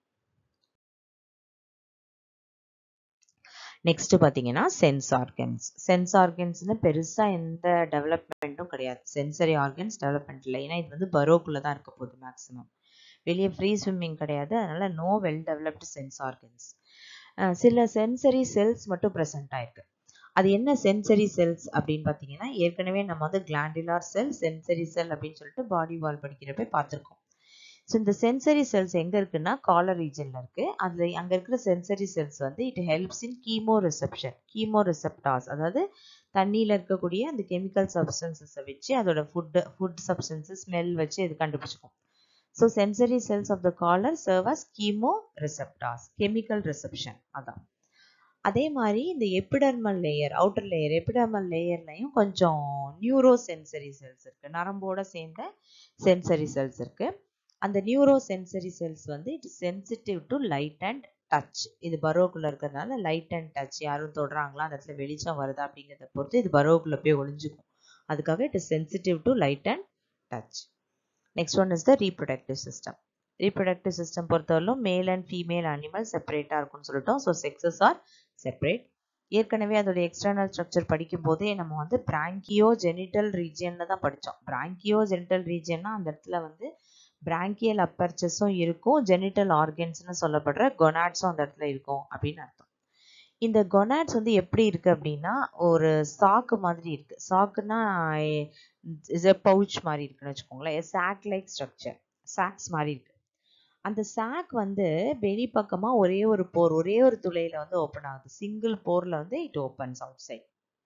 Speaker 1: நெக்ஸ்ட் பார்த்தீங்கன்னா சென்ஸ் ஆர்கன்ஸ் சென்ஸ் ஆர்கன்ஸ்னு பெருசாக எந்த டெவலப்மெண்ட்டும் கிடையாது சென்சரி ஆர்கன்ஸ் டெவலப்மெண்ட் இல்லை ஏன்னா இது வந்து பரோக்குள்ளே தான் இருக்க போகுது மேக்ஸிமம் வெளியே ஃப்ரீ ஸ்விம்மிங் கிடையாது அதனால no well developed sense organs சில சென்சரி செல்ஸ் மட்டும் ப்ரெசென்ட் ஆயிருக்கு அது என்ன சென்சரி செல்ஸ் அப்படின்னு பார்த்தீங்கன்னா ஏற்கனவே நம்ம வந்து கிளாண்டுலார் செல் சென்சரி செல் அப்படின்னு சொல்லிட்டு பாடி வால் படிக்கிறப்ப பார்த்துருக்கோம் ஸோ இந்த சென்சரி செல்ஸ் எங்கே இருக்குன்னா காலர் ரீஜனில் இருக்குது அதில் அங்கே இருக்கிற சென்சரி செல்ஸ் வந்து it helps in chemoreception chemoreceptors அதாவது தண்ணியில் இருக்கக்கூடிய அந்த கெமிக்கல் சப்ஸ்டன்சஸை வச்சு அதோட ஃபுட்டு ஃபுட் சப்ஸ்டன்சஸ் ஸ்மெல் வச்சு இது கண்டுபிடிச்சிக்கும் so sensory cells of the collar serve as chemoreceptors chemical reception அதான் அதே மாதிரி இந்த epidermal layer outer layer epidermal லேயர்லையும் கொஞ்சம் நியூரோ சென்சரி செல்ஸ் இருக்குது நரம்போட சேர்ந்த சென்சரி செல்ஸ் இருக்குது அந்த நியூரோ சென்சரி செல்ஸ் வந்து it sensitive to light and touch இது பரோக்குள்ளே இருக்கிறதுனால லைட் அண்ட் டச் யாரும் தொடுறாங்களா அந்த இடத்துல வெளிச்சம் வருதா அப்படிங்கிறத பொறுத்து இது பரோக்குள்ளே போய் ஒளிஞ்சுக்கும் அதுக்காக it is sensitive to light and touch next one is the reproductive system reproductive system பொறுத்தவரையிலும் மேல் அண்ட் ஃபீமேல் அனிமல் செப்பரேட்டாக இருக்கும்னு சொல்லிட்டோம் ஸோ செக்ஸஸ் ஆர் செப்பரேட் ஏற்கனவே அதோட எக்ஸ்டர்னல் ஸ்ட்ரக்சர் படிக்கும் போதே நம்ம வந்து பிராங்கியோ ஜெனிட்டல் ரீஜியன்ல தான் படித்தோம் பிராங்கியோ ஜெனிட்டல் ரீஜியன்னா அந்த இடத்துல வந்து பிராங்கியல் அப்பர்ச்சஸும் இருக்கும் ஜெனிட்டல் ஆர்கன்ஸ்னு சொல்லப்படுற கொனாட்ஸும் அந்த இடத்துல இருக்கும் அப்படின்னு அர்த்தம் இந்த கொனாட்ஸ் வந்து எப்படி இருக்கு அப்படின்னா ஒரு சாக்கு மாதிரி இருக்கு சாக்குன்னா பவுச் மாதிரி இருக்குன்னு வச்சுக்கோங்களேன் சாக் லைக் ஸ்ட்ரக்சர் சாக்ஸ் மாதிரி இருக்கு அந்த சாக் வந்து வெளிப்பக்கமா ஒரே ஒரு போர் ஒரே ஒரு துளையில வந்து ஓப்பன் ஆகுது சிங்கிள் போர்ல வந்து it opens outside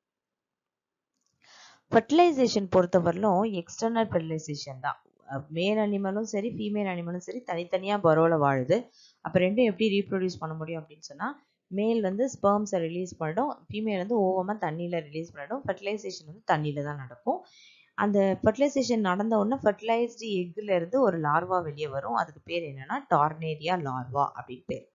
Speaker 1: fertilisation பொறுத்தவரையிலும் எக்ஸ்டர்னல் ஃபெர்டிலைசேஷன் தான் மேல் அனிமலும் சரி ஃபீமேல் அனிமலும் சரி தனித்தனியாக பரோவில் வாழுது அப்போ ரெண்டும் எப்படி ரீப்ரொடியூஸ் பண்ண முடியும் அப்படின்னு சொன்னால் மேல் வந்து ஸ்பெர்ம்ஸை ரிலீஸ் பண்ணிடும் ஃபீமேல் வந்து ஓவமாக தண்ணியில் ரிலீஸ் பண்ணிடும் ஃபர்டிலைசேஷன் வந்து தண்ணியில் தான் நடக்கும் அந்த ஃபர்டிலைசேஷன் நடந்த உடனே ஃபர்டிலைஸ்டு எக்கில் இருந்து ஒரு லார்வா வெளியே வரும் அதுக்கு பேர் என்னன்னா டார்னேரியா லார்வா அப்படின்னு பேர்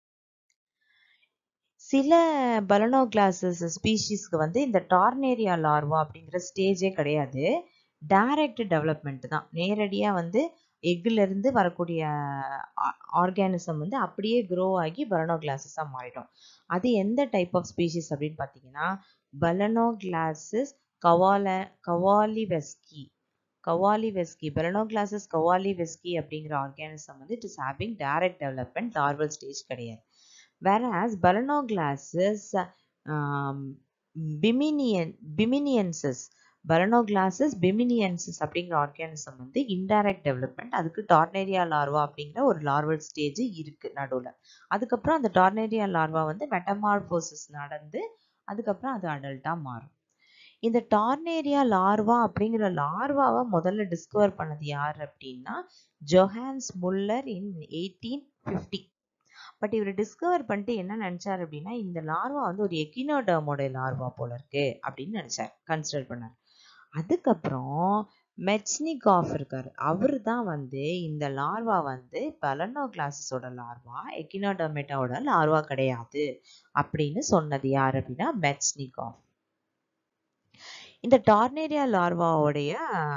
Speaker 1: சில பலனோ கிளாஸஸ் ஸ்பீஷீஸ்க்கு வந்து இந்த டார்னேரியா லார்வா அப்படிங்கிற ஸ்டேஜே கிடையாது டைரக்ட் டெவலப்மெண்ட் தான் நேரடியாக வந்து எக்கில் இருந்து வரக்கூடிய ஆர்கானிசம் வந்து அப்படியே க்ரோ ஆகி பலனோ கிளாஸஸாக மாறிடும் அது எந்த டைப் ஆஃப் ஸ்பீஷீஸ் அப்படின்னு பார்த்தீங்கன்னா பலனோ கிளாஸஸ் கவால கவாலி வெஸ்கி கவாலி வெஸ்கி பலனோ கிளாஸஸ் கவாலி வெஸ்கி அப்படிங்கிற ஆர்கானிசம் வந்து it is having direct development larval stage கிடையாது whereas பலனோகிளாசஸ் பிமினியன் பிமினியன்சஸ் பலனோகிளாசஸ் பிமினியன்சஸ் அப்படிங்கிற ஆர்கானிசம் வந்து இன்டைரக்ட் டெவலப்மெண்ட் அதுக்கு டார்னேரியா லார்வா அப்படிங்கிற ஒரு லார்வல் ஸ்டேஜ் இருக்கு நடுவில் அதுக்கப்புறம் அந்த டார்னேரியா லார்வா வந்து மெட்டமார்போசிஸ் நடந்து அதுக்கப்புறம் அது அடல்ட்டாக மாறும் இந்த டார்னேரியா லார்வா அப்படிங்கிற லார்வாவை முதல்ல டிஸ்கவர் பண்ணது யார் அப்படின்னா Johannes Muller in eighteen fifty but இவர் டிஸ்கவர் பண்ணிட்டு என்ன நினைச்சார் அப்படின்னா இந்த லார்வா வந்து ஒரு எக்கினோடர்மோட லார்வா போல இருக்கு அப்படின்னு நினைச்சார் கன்சிடர் பண்ணார் அதுக்கப்புறம் மெட்ஸ்னிகாஃப் இருக்காரு அவர் தான் வந்து இந்த லார்வா வந்து பலனோ கிளாஸஸோட லார்வா எக்கினோடர்மேட்டாவோட லார்வா கிடையாது அப்படின்னு சொன்னது யார் அப்படின்னா மெட்ஸ்னிகாஃப் இந்த டார்னேரியா லார்வாவுடைய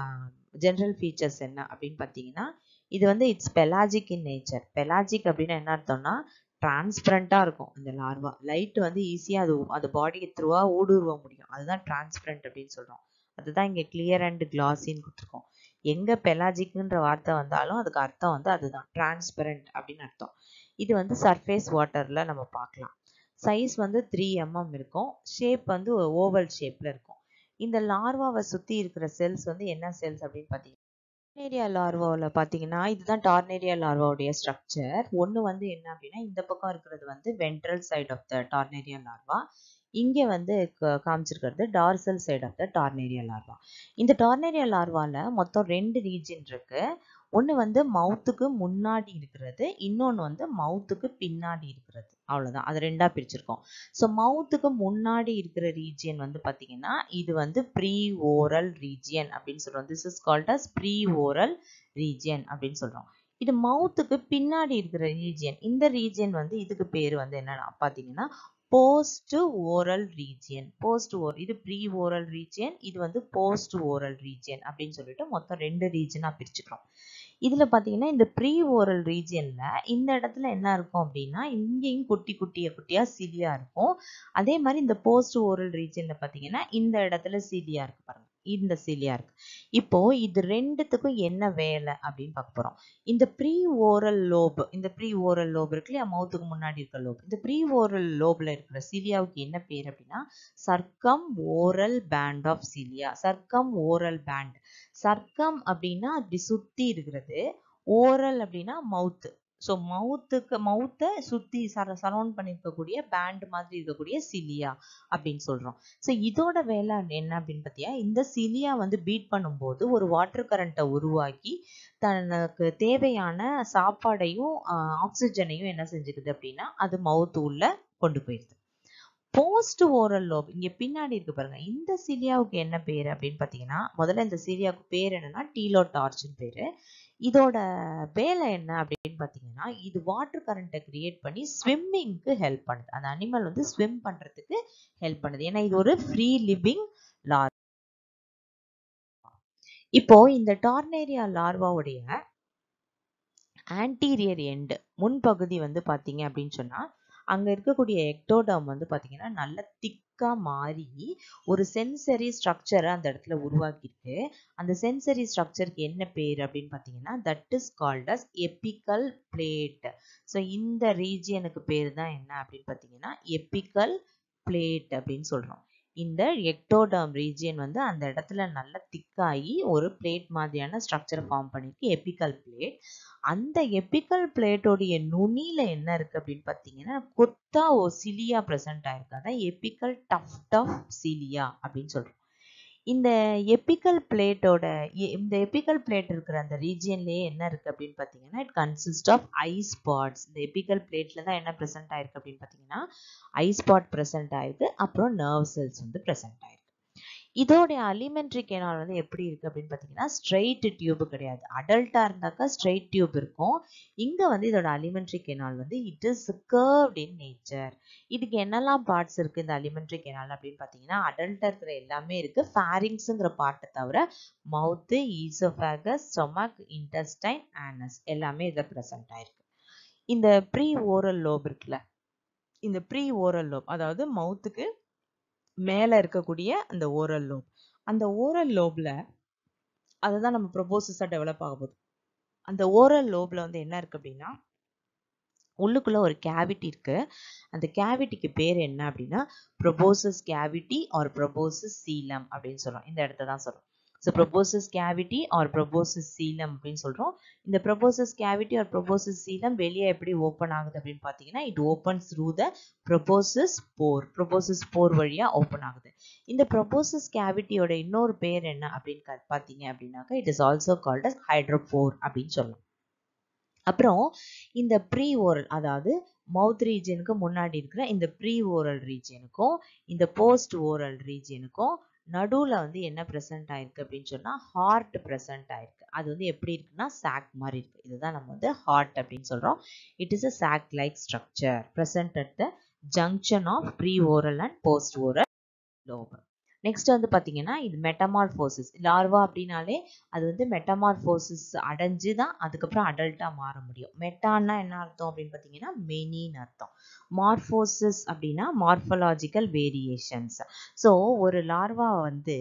Speaker 1: ஜென்ரல் ஃபீச்சர்ஸ் என்ன அப்படின்னு பார்த்தீங்கன்னா இது வந்து it's pelagic in nature pelagic அப்படின்னா என்ன அர்த்தம்னா டிரான்ஸ்பரண்ட்டாக இருக்கும் இந்த லார்வா லைட் வந்து ஈஸியாக அது அது பாடிக்கு த்ரூவாக ஊடுருவ முடியும் அதுதான் டிரான்ஸ்பரண்ட் அப்படின்னு சொல்கிறோம் அதுதான் இங்கே கிளியர் அண்ட் கிளாஸின்னு கொடுத்துருக்கோம் எங்கே பெலாஜிக்ன்ற வார்த்தை வந்தாலும் அதுக்கு அர்த்தம் வந்து அதுதான் டிரான்ஸ்பரண்ட் அப்படின்னு அர்த்தம் இது வந்து சர்ஃபேஸ் வாட்டரில் நம்ம பார்க்கலாம் சைஸ் வந்து த்ரீ எம்எம் இருக்கும் ஷேப் வந்து ஓவல் ஷேப்பில் இருக்கும் இந்த லார்வாவை சுற்றி இருக்கிற செல்ஸ் வந்து என்ன செல்ஸ் அப்படின்னு பார்த்தீங்கன்னா டார்னேரியா லார்வாவில் பார்த்தீங்கன்னா இதுதான் டார்னேரியா லார்வாவுடைய ஸ்ட்ரக்சர் ஒன்று வந்து என்ன அப்படின்னா இந்த பக்கம் இருக்கிறது வந்து ventral side of the tornaria larva இங்கே வந்து காமிச்சிருக்கிறது dorsal side of the tornaria larva இந்த டார்னேரியா லார்வாவில் மொத்தம் ரெண்டு ரீஜன் இருக்கு ஒன்று வந்து மவுத்துக்கு முன்னாடி இருக்கிறது இன்னொன்று வந்து மவுத்துக்கு பின்னாடி இருக்கிறது அவ்வளோதான் அது ரெண்டாக பிரிச்சிருக்கோம் ஸோ மவுத்துக்கு முன்னாடி இருக்கிற ரீஜியன் வந்து பார்த்தீங்கன்னா இது வந்து ப்ரீ ஓரல் ரீஜியன் அப்படின்னு சொல்கிறோம் this is called as preoral region அப்படின்னு சொல்கிறோம் இது மவுத்துக்கு பின்னாடி இருக்கிற ரீஜியன் இந்த ரீஜியன் வந்து இதுக்கு பேர் வந்து என்னன்னா பார்த்தீங்கன்னா போஸ்ட் ஓரல் ரீஜியன் போஸ்ட் ஓர் இது ப்ரீ ஓரல் ரீஜியன் இது வந்து போஸ்ட் ஓரல் ரீஜியன் அப்படின்னு சொல்லிட்டு மொத்தம் ரெண்டு ரீஜனாக பிரிச்சுக்கிறோம் இதில் பார்த்தீங்கன்னா இந்த ப்ரீ ஓரல் ரீஜியனில் இந்த இடத்துல என்ன இருக்கும் அப்படின்னா இங்கேயும் குட்டி குட்டிய குட்டியாக சிலியா இருக்கும் அதே மாதிரி இந்த போஸ்ட் ஓரல் ரீஜியனில் பார்த்தீங்கன்னா இந்த இடத்துல சிலியா இருக்கு பாருங்க இந்த சிலியா இருக்கு இப்போ இது ரெண்டுத்துக்கும் என்ன வேலை அப்படின்னு பார்க்க போறோம் இந்த ப்ரீ ஓரல் லோப் இந்த ப்ரீ ஓரல் லோப் இருக்கு இல்லையா மவுத்துக்கு முன்னாடி இருக்க லோப் இந்த ப்ரீ ஓரல் லோப்ல இருக்கிற சிலியாவுக்கு என்ன பேர் அப்படின்னா circumoral band of cilia circumoral band circum அப்படின்னா அப்படி சுத்தி இருக்கிறது ஓரல் அப்படின்னா மவுத்து ஸோ மவுத்துக்கு மவுத்தை சுற்றி சர சரௌண்ட் பண்ணியிருக்கக்கூடிய பேண்ட் மாதிரி இருக்கக்கூடிய சிலியா அப்படின்னு சொல்கிறோம் ஸோ இதோட வேலை என்ன அப்படின்னு பார்த்தியா இந்த சிலியா வந்து பீட் பண்ணும்போது ஒரு வாட்டர் கரண்ட்டை உருவாக்கி தனக்கு தேவையான சாப்பாடையும் ஆக்சிஜனையும் என்ன செஞ்சுக்குது அப்படின்னா அது மவுத்து உள்ள கொண்டு போயிடுது போஸ்ட் ஓரல் லோப் இங்க பின்னாடி இருக்கு பாருங்க இந்த சிலியாவுக்கு என்ன பேர் அப்படின்னு பார்த்தீங்கன்னா முதல்ல இந்த சிலியாவுக்கு பேர் என்னன்னா டீலோ டார்ச்னு பேரு இதோட வேலை என்ன அப்படின்னு பார்த்தீங்கன்னா இது வாட்டர் கரண்ட்டை கிரியேட் பண்ணி ஸ்விம்மிங்க்கு ஹெல்ப் பண்ணுது அந்த அனிமல் வந்து ஸ்விம் பண்ணுறதுக்கு ஹெல்ப் பண்ணுது ஏன்னா இது ஒரு ஃப்ரீ லிவிங் லார் இப்போ இந்த டார்னேரியா லார்வாவுடைய ஆன்டீரியர் எண்டு முன்பகுதி வந்து பார்த்தீங்க அப்படின்னு சொன்னால் அங்கே இருக்கக்கூடிய எக்டோடம் வந்து பார்த்தீங்கன்னா நல்ல திக்காக மாறி ஒரு சென்சரி ஸ்ட்ரக்சரை அந்த இடத்துல உருவாக்கியிருக்கு அந்த சென்சரி ஸ்ட்ரக்சருக்கு என்ன பேர் அப்படின்னு பார்த்தீங்கன்னா that is called as apical plate so இந்த ரீஜியனுக்கு பேர் தான் என்ன அப்படின்னு பார்த்தீங்கன்னா எப்பிக்கல் பிளேட் அப்படின்னு சொல்கிறோம் இந்த எக்டோடம் ரீஜியன் வந்து அந்த இடத்துல நல்ல திக்காகி ஒரு பிளேட் மாதிரியான ஸ்ட்ரக்சரை ஃபார்ம் பண்ணியிருக்கு எப்பிக்கல் பிளேட் அந்த எப்பிக்கல் பிளேட்டோடைய நுனியில என்ன இருக்கு அப்படின்னு பார்த்தீங்கன்னா கொத்தா ஓ சிலியா ப்ரெசென்ட் ஆயிருக்கு அதான் எப்பிக்கல் டஃப் டஃப் சிலியா அப்படின்னு சொல்றோம் இந்த எப்பிக்கல் பிளேட்டோட இந்த எப்பிக்கல் பிளேட் இருக்கிற அந்த ரீஜியன்லேயே என்ன இருக்கு அப்படின்னு பார்த்தீங்கன்னா it consist of eye spots இந்த எப்பிக்கல் பிளேட்ல தான் என்ன ப்ரெசென்ட் ஆயிருக்கு அப்படின்னு பார்த்தீங்கன்னா ஐ ஸ்பாட் ப்ரெசென்ட் ஆயிருக்கு அப்புறம் நர்வ் செல்ஸ் வந்து ப்ரெசென்ட் ஆயிருக்கு இதோடைய அலிமெண்ட்ரி கெனால் வந்து எப்படி இருக்கு அப்படின்னு பார்த்தீங்கன்னா ஸ்ட்ரெயிட் டியூப் கிடையாது அடல்ட்டா இருந்தாக்கா ஸ்ட்ரெயிட் டியூப் இருக்கும் இங்க வந்து இதோட அலிமெண்ட்ரி கெனால் வந்து it is curved in nature இதுக்கு என்னெல்லாம் பார்ட்ஸ் இருக்கு இந்த அலிமெண்ட்ரி கெனால் அப்படின்னு பார்த்தீங்கன்னா அடல்ட்டா இருக்கிற எல்லாமே இருக்கு ஃபேரிங்ஸுங்கிற பார்ட்டை தவிர மவுத்து ஈசோஃபேகஸ் ஸ்டொமக் இன்டெஸ்டைன் ஆனஸ் எல்லாமே இதில் ப்ரெசென்ட் ஆயிருக்கு இந்த ப்ரீ ஓரல் லோப் இருக்குல்ல இந்த ப்ரீ ஓரல் லோப் அதாவது மவுத்துக்கு மேலே இருக்கக்கூடிய அந்த ஓரல் லோப் அந்த ஓரல் லோப்ல அதை தான் நம்ம ப்ரொபோசஸாக டெவலப் ஆக போகுது அந்த ஓரல் லோப்ல வந்து என்ன இருக்கு அப்படின்னா உள்ளுக்குள்ள ஒரு கேவிட்டி இருக்கு அந்த கேவிட்டிக்கு பேர் என்ன அப்படின்னா proboscis cavity or proboscis coelom அப்படின்னு சொல்றோம் இந்த இடத்த தான் சொல்றோம் so proboscis cavity or proboscis coelom அப்படின்னு சொல்றோம் இந்த proboscis cavity or proboscis coelom வெளியே எப்படி ஓப்பன் ஆகுது அப்படின்னு பார்த்தீங்கன்னா it opens through the proboscis pore proboscis pore வழியா ஓப்பன் ஆகுது இந்த ப்ரொபோசஸ் கேவிட்டியோட இன்னொரு பேர் என்ன அப்படின்னு பார்த்தீங்க அப்படின்னாக்கா it is also called as hydropore அப்படின்னு சொல்லலாம் அப்புறம் இந்த ப்ரீ ஓரல் அதாவது மவுத் ரீஜனுக்கு முன்னாடி இருக்கிற இந்த ப்ரீ ஓரல் ரீஜனுக்கும் இந்த போஸ்ட் ஓரல் ரீஜனுக்கும் நடுவில் வந்து என்ன ப்ரெசென்ட் ஆயிருக்கு அப்படின்னு சொன்னால் ஹார்ட் ப்ரெசென்ட் ஆயிருக்கு அது வந்து எப்படி இருக்குன்னா சாக் மாதிரி இருக்கு இதுதான் நம்ம வந்து ஹார்ட் அப்படின்னு சொல்கிறோம் it is a sac like structure present at the junction of preoral and postoral lobe next வந்து பார்த்தீங்கன்னா இது மெட்டமார்ஃபோசிஸ் லார்வா அப்படின்னாலே அது வந்து மெட்டமார்ஃபோசிஸ் அடைஞ்சு தான் அதுக்கப்புறம் அடல்ட்டாக மாற முடியும் மெட்டான்னா என்ன அர்த்தம் அப்படின்னு பார்த்தீங்கன்னா மெனின்னு அர்த்தம் மார்ஃபோசிஸ் அப்படின்னா மார்ஃபலாஜிக்கல் வேரியேஷன்ஸ் ஸோ ஒரு லார்வா வந்து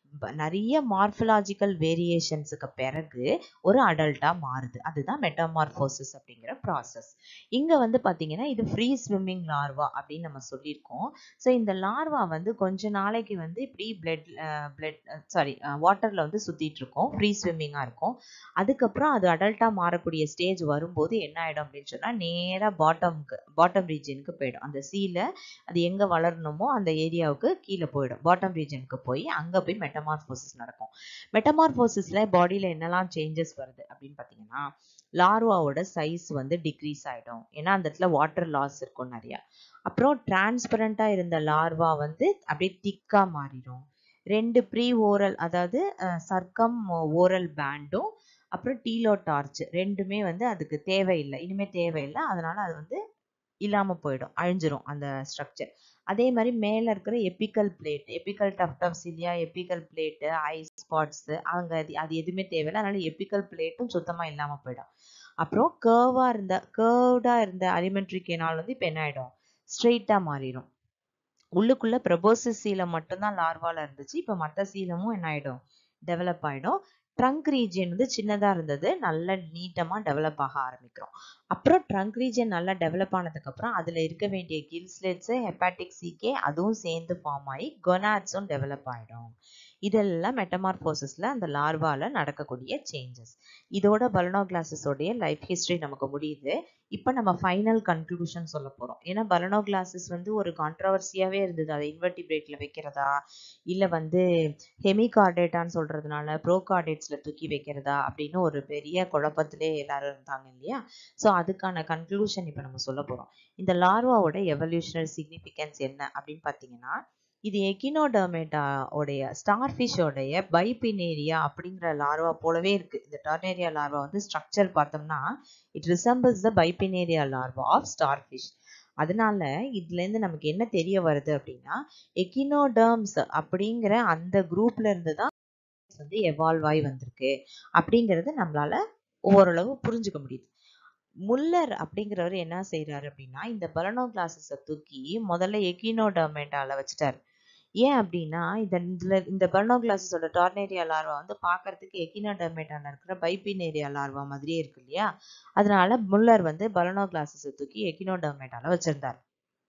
Speaker 1: நிறைய மார்ஃபலாஜிக்கல் வேரியேஷன்ஸுக்கு பிறகு ஒரு அடல்ட்டாக மாறுது அதுதான் மெட்டமார்ஃபோசிஸ் அப்படிங்கிற ப்ராசஸ் இங்கே வந்து பார்த்தீங்கன்னா இது ஃப்ரீ ஸ்விம்மிங் லார்வா அப்படின்னு நம்ம சொல்லியிருக்கோம் ஸோ இந்த லார்வா வந்து கொஞ்ச நாளைக்கு வந்து இப்படி பிளட் பிளட் சாரி வாட்டரில் வந்து சுற்றிட்டு இருக்கும் ஃப்ரீ ஸ்விம்மிங்காக இருக்கும் அதுக்கப்புறம் அது அடல்ட்டாக மாறக்கூடிய ஸ்டேஜ் வரும்போது என்ன ஆகிடும் அப்படின்னு சொன்னால் நேராக பாட்டம்க்கு பாட்டம் ரீஜனுக்கு போயிடும் அந்த சீல அது எங்கே வளரணுமோ அந்த ஏரியாவுக்கு கீழே போயிடும் பாட்டம் ரீஜனுக்கு போய் அங்கே போய் மெட்டமார்ஃபோசிஸ் நடக்கும் மெட்டமார்ஃபோசிஸில் பாடியில் என்னெல்லாம் சேஞ்சஸ் வருது அப்படின்னு பார்த்தீங்கன்னா லார்வாவோட சைஸ் வந்து டிக்ரீஸ் ஆகிடும் ஏன்னா அந்த இடத்துல வாட்டர் லாஸ் இருக்கும் நிறையா அப்புறம் டிரான்ஸ்பரண்ட்டாக இருந்த லார்வா வந்து அப்படியே திக்காக மாறிடும் ரெண்டு ப்ரீ ஓரல் அதாவது சர்க்கம் ஓரல் பேண்டும் அப்புறம் டீலோ டார்ச் ரெண்டுமே வந்து அதுக்கு தேவையில்லை இனிமேல் தேவையில்லை அதனால அது வந்து இல்லாமல் போயிடும் அழிஞ்சிரும் அந்த ஸ்ட்ரக்சர் அதே மாதிரி மேலே இருக்கிற apical plate apical tuft of cilia apical plate eye spots அங்கே அது அது எதுவுமே தேவையில்லை அதனால எப்பிக்கல் பிளேட்டும் சுத்தமாக இல்லாமல் போயிடும் அப்புறம் கேர்வாக இருந்த கேர்வ்டாக இருந்த அலிமெண்ட்ரி கேனால் வந்து இப்போ என்ன ஆகிடும் ஸ்ட்ரெயிட்டாக மாறிடும் உள்ளுக்குள்ள ப்ரபோசிஸ் சீலம் மட்டும்தான் லார்வால இருந்துச்சு இப்போ மற்ற சீலமும் என்ன ஆகிடும் டெவலப் ஆகிடும் ட்ரங்க் ரீஜியன் வந்து சின்னதாக இருந்தது நல்ல நீட்டமாக டெவலப் ஆக ஆரம்பிக்கிறோம் அப்புறம் ட்ரங்க் ரீஜியன் நல்லா டெவலப் ஆனதுக்கப்புறம் அதில் இருக்க வேண்டிய கில்ஸ்லெட்ஸு ஹெப்பாட்டிக் சிகே அதுவும் சேர்ந்து ஃபார்ம் ஆகி கொனாட்ஸும் டெவலப் ஆகிடும் இதெல்லாம் மெட்டமார்போசிஸில் அந்த லார்வாவில் நடக்கக்கூடிய சேஞ்சஸ் இதோட பலனோ கிளாஸஸோடைய லைஃப் ஹிஸ்ட்ரி நமக்கு முடியுது இப்போ நம்ம ஃபைனல் கன்க்ளூஷன் சொல்ல போகிறோம் ஏன்னா பலனோ கிளாஸஸ் வந்து ஒரு கான்ட்ரவர்சியாகவே இருந்தது அதை இன்வெர்டிபிரேட்டில் வைக்கிறதா இல்லை வந்து ஹெமிகார்டேட்டான்னு சொல்கிறதுனால ப்ரோகார்டேட்ஸில் தூக்கி வைக்கிறதா அப்படின்னு ஒரு பெரிய குழப்பத்திலே எல்லாரும் இருந்தாங்க இல்லையா ஸோ அதுக்கான கன்க்ளூஷன் இப்போ நம்ம சொல்ல போகிறோம் இந்த லார்வாவோட எவல்யூஷனரி சிக்னிஃபிகன்ஸ் என்ன அப்படின்னு பார்த்தீங்கன்னா இது எகினோடர்மேட்டா உடைய ஸ்டார் ஃபிஷ்ஷோடைய பைபினேரியா அப்படிங்கிற லார்வா போலவே இருக்கு இந்த டர்னேரியா லார்வா வந்து ஸ்ட்ரக்சர் பார்த்தோம்னா it resembles the bipinnaria larva of starfish அதனால இதுல இருந்து நமக்கு என்ன தெரிய வருது அப்படின்னா எகினோடர்ம்ஸ் அப்படிங்கிற அந்த குரூப்ல இருந்து தான் வந்து எவால்வ் ஆகி வந்திருக்கு அப்படிங்கறது நம்மளால ஓரளவு புரிஞ்சுக்க முடியுது முல்லர் அப்படிங்கிறவர் என்ன செய்யறாரு அப்படின்னா இந்த பலனோ கிளாஸஸை தூக்கி முதல்ல எகினோடர்மேட்டால வச்சுட்டாரு ஏன் அப்படின்னா இந்த இதுல இந்த பர்னோ கிளாஸஸோட டார்னேரியா லார்வா வந்து பார்க்கறதுக்கு எகினோடர்மேட்டால இருக்கிற பைபினேரியா லார்வா மாதிரியே இருக்கு இல்லையா அதனால முல்லர் வந்து பலனோ கிளாஸஸை தூக்கி எகினோடர்மேட்டால வச்சிருந்தார்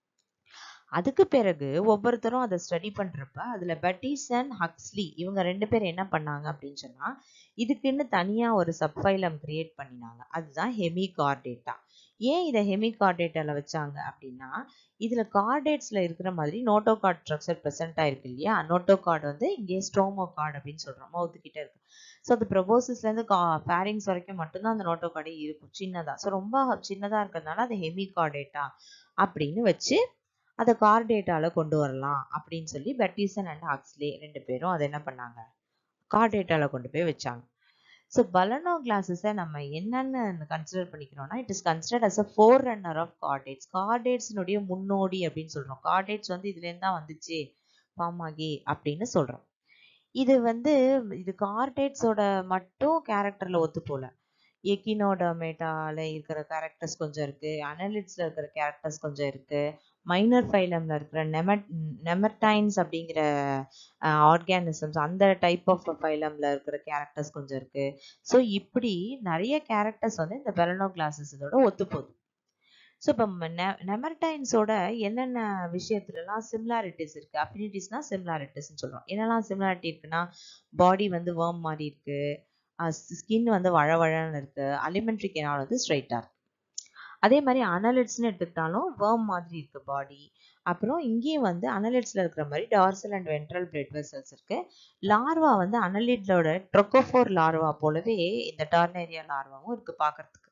Speaker 1: அதுக்கு பிறகு ஒவ்வொருத்தரும் அதை ஸ்டடி பண்றப்ப அதுல பெட்டிஸ் அண்ட் ஹக்ஸ்லி இவங்க ரெண்டு பேரும் என்ன பண்ணாங்க அப்படின்னு சொன்னா இதுக்குன்னு தனியா ஒரு சப்ஃபைலம் கிரியேட் பண்ணினாங்க அதுதான் ஹெமி கார்டேட்டா ஏன் இதை ஹெமி கார்டேட்டால வச்சாங்க அப்படின்னா இதுல கார்டேட்ஸ்ல இருக்கிற மாதிரி நோட்டோ கார்ட் ஸ்ட்ரக்சர் ப்ரெசென்ட் ஆயிருக்கு இல்லையா நோட்டோ கார்டு வந்து இங்கே ஸ்ட்ரோமோ கார்டு அப்படின்னு சொல்றோம் மவுத்து கிட்ட இருக்கு ஸோ அது ப்ரொபோசஸ்ல இருந்து ஃபேரிங்ஸ் வரைக்கும் மட்டும்தான் அந்த நோட்டோ கார்டே இருக்கும் சின்னதா ஸோ ரொம்ப சின்னதா இருக்கிறதுனால அது ஹெமி கார்டேட்டா அப்படின்னு வச்சு அதை கார்டேட்டால கொண்டு வரலாம் அப்படின்னு சொல்லி பெட்டிசன் அண்ட் ஹக்ஸ்லே ரெண்டு பேரும் அதை என்ன பண்ணாங்க கார்டேட்டால கொண்டு போய் வச்சாங்க ஸோ பலனோ கிளாஸஸை நம்ம என்னென்னு கன்சிடர் பண்ணிக்கிறோம்னா it is considered as a forerunner of chordates கார்டேட்ஸ்னுடைய முன்னோடி அப்படின்னு சொல்றோம் கார்டேட்ஸ் வந்து இதுலேருந்து தான் வந்துச்சு ஃபார்ம் ஆகி அப்படின்னு சொல்றோம் இது வந்து இது கார்டேட்ஸோட மட்டும் கேரக்டர்ல ஒத்து போல எக்கினோடமேட்டால இருக்கிற கேரக்டர்ஸ் கொஞ்சம் இருக்கு அனலிட்ஸ்ல இருக்கிற கேரக்டர்ஸ் கொஞ்சம் இருக்கு மைனர் ஃபைலம்ல இருக்கிற நெமட் நெமர்டைன்ஸ் அப்படிங்கிற ஆர்கானிசம்ஸ் அந்த டைப் ஆஃப் ஃபைலம்ல இருக்கிற கேரக்டர்ஸ் கொஞ்சம் இருக்கு ஸோ இப்படி நிறைய கேரக்டர்ஸ் வந்து இந்த பெலனோ கிளாஸஸ் இதோட ஒத்து போகுது ஸோ இப்போ நெமர்டைன்ஸோட என்னென்ன விஷயத்துலலாம் சிமிலாரிட்டிஸ் இருக்கு அஃபினிட்டிஸ்னா சிமிலாரிட்டிஸ்னு சொல்றோம் என்னெல்லாம் சிமிலாரிட்டி இருக்குன்னா பாடி வந்து வேர்ம் மாதிரி இருக்கு ஸ்கின் வந்து வழவழன்னு இருக்கு அலிமெண்ட்ரி கெனால் வந்து ஸ்ட்ரைட்டா இருக்கு அதே மாதிரி அனலிட்ஸ்னு எடுத்துக்கிட்டாலும் வேர்ம் மாதிரி இருக்கு பாடி அப்புறம் இங்கேயும் வந்து அனலிட்ஸ்ல இருக்கிற மாதிரி dorsal and ventral blood vessels இருக்கு லார்வா வந்து அனலிட்லோட ட்ரொக்கோஃபோர் லார்வா போலவே இந்த டார்னேரியா லார்வாவும் இருக்கு பாக்குறதுக்கு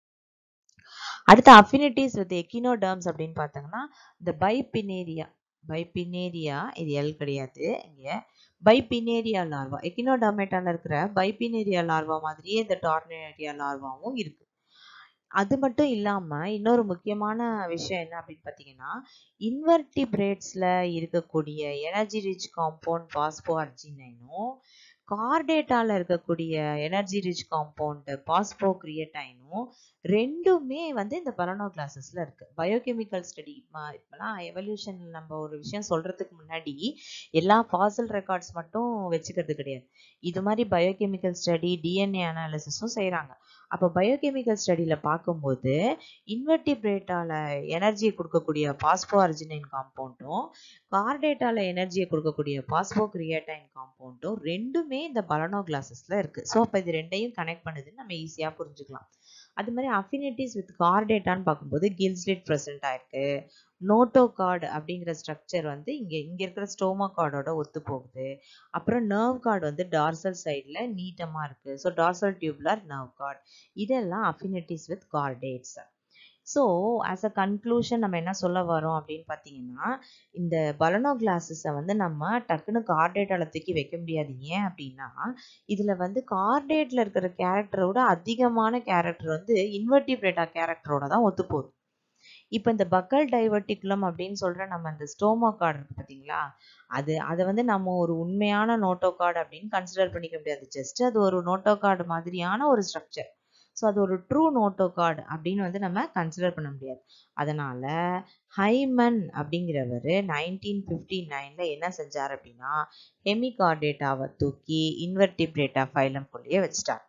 Speaker 1: அடுத்த அஃபினிட்டிஸ் வித் எக்கினோடர்ம்ஸ் அப்படின்னு பார்த்தாங்கன்னா இந்த பைபினேரியா பைபினேரியா இது எல் கிடையாது இங்க பைபினேரியா லார்வா எக்கினோடர்மேட்டால இருக்கிற பைபினேரியா லார்வா மாதிரியே இந்த டார்னேரியா லார்வாவும் இருக்கு அது மட்டும் இல்லாம இன்னொரு முக்கியமான விஷயம் என்ன அப்படின்னு பார்த்தீங்கன்னா இன்வெர்டிபிரேட்ஸ்ல இருக்கக்கூடிய எனர்ஜி ரிச் காம்பவுண்ட் பாஸ்போ அர்ஜினைனும் கார்டேட்டால இருக்கக்கூடிய எனர்ஜி ரிச் காம்பவுண்ட் பாஸ்போ கிரியட்டைனும் ரெண்டுமே வந்து இந்த பலனோ கிளாஸஸ்ல இருக்கு பயோகெமிக்கல் ஸ்டடி இப்பெல்லாம் எவல்யூஷன் நம்ம ஒரு விஷயம் சொல்றதுக்கு முன்னாடி எல்லா ஃபாசல் ரெக்கார்ட்ஸ் மட்டும் வச்சுக்கிறது கிடையாது இது மாதிரி பயோகெமிக்கல் ஸ்டடி டிஎன்ஏ அனாலிசிஸும் செய்கிறாங்க அப்போ பயோகெமிக்கல் ஸ்டடியில் பார்க்கும்போது இன்வெர்டிபிரேட்டால எனர்ஜியை கொடுக்கக்கூடிய பாஸ்போ அர்ஜினைன் காம்பவுண்டும் கார்டேட்டால எனர்ஜியை கொடுக்கக்கூடிய பாஸ்போ கிரியேட்டைன் காம்பவுண்டும் ரெண்டுமே இந்த பலனோ கிளாஸஸ்ல இருக்கு ஸோ அப்போ இது ரெண்டையும் கனெக்ட் பண்ணுதுன்னு நம்ம ஈஸியாக புரிஞ்சுக்கலாம் அது மாதிரி அஃபினிட்டிஸ் வித் கார்டேட்டான்னு பார்க்கும்போது கில்ஸ்லிட் ப்ரெசென்ட் ஆயிருக்கு நோட்டோ கார்டு அப்படிங்கிற ஸ்ட்ரக்சர் வந்து இங்கே இங்கே இருக்கிற ஸ்டோமா கார்டோட ஒத்து போகுது அப்புறம் நர்வ் கார்டு வந்து டார்சல் சைடில் நீட்டமாக இருக்குது so dorsal tubular nerve cord இதெல்லாம் affinities with chordates so as a conclusion நம்ம என்ன சொல்ல வரோம் அப்படின்னு பார்த்தீங்கன்னா இந்த பலனோ கிளாஸஸை வந்து நம்ம டக்குன்னு கார்டேட்டால தூக்கி வைக்க முடியாது ஏன் அப்படின்னா இதில் வந்து கார்டேட்டில் இருக்கிற கேரக்டரோட அதிகமான கேரக்டர் வந்து இன்வெர்டிபிரேட்டா கேரக்டரோட தான் ஒத்து போகுது இப்போ இந்த பக்கல் டைவர்டிகுலம் அப்படின்னு சொல்ற நம்ம இந்த ஸ்டோமா கார்டு இருக்கு பார்த்தீங்களா அது அதை வந்து நம்ம ஒரு உண்மையான நோட்டோ கார்டு அப்படின்னு கன்சிடர் பண்ணிக்க முடியாது ஜஸ்ட் அது ஒரு நோட்டோ கார்டு மாதிரியான ஒரு ஸ்ட்ரக்சர் ஸோ அது ஒரு ட்ரூ நோட்டோ கார்டு அப்படின்னு வந்து நம்ம கன்சிடர் பண்ண முடியாது அதனால ஹைமன் அப்படிங்கிறவர் நைன்டீன் ஃபிஃப்டி நைன்ல என்ன செஞ்சார் அப்படின்னா ஹெமிகார்டேட்டாவை தூக்கி இன்வெர்டிபிரேட்டா ஃபைலம்குள்ளேயே வச்சிட்டார்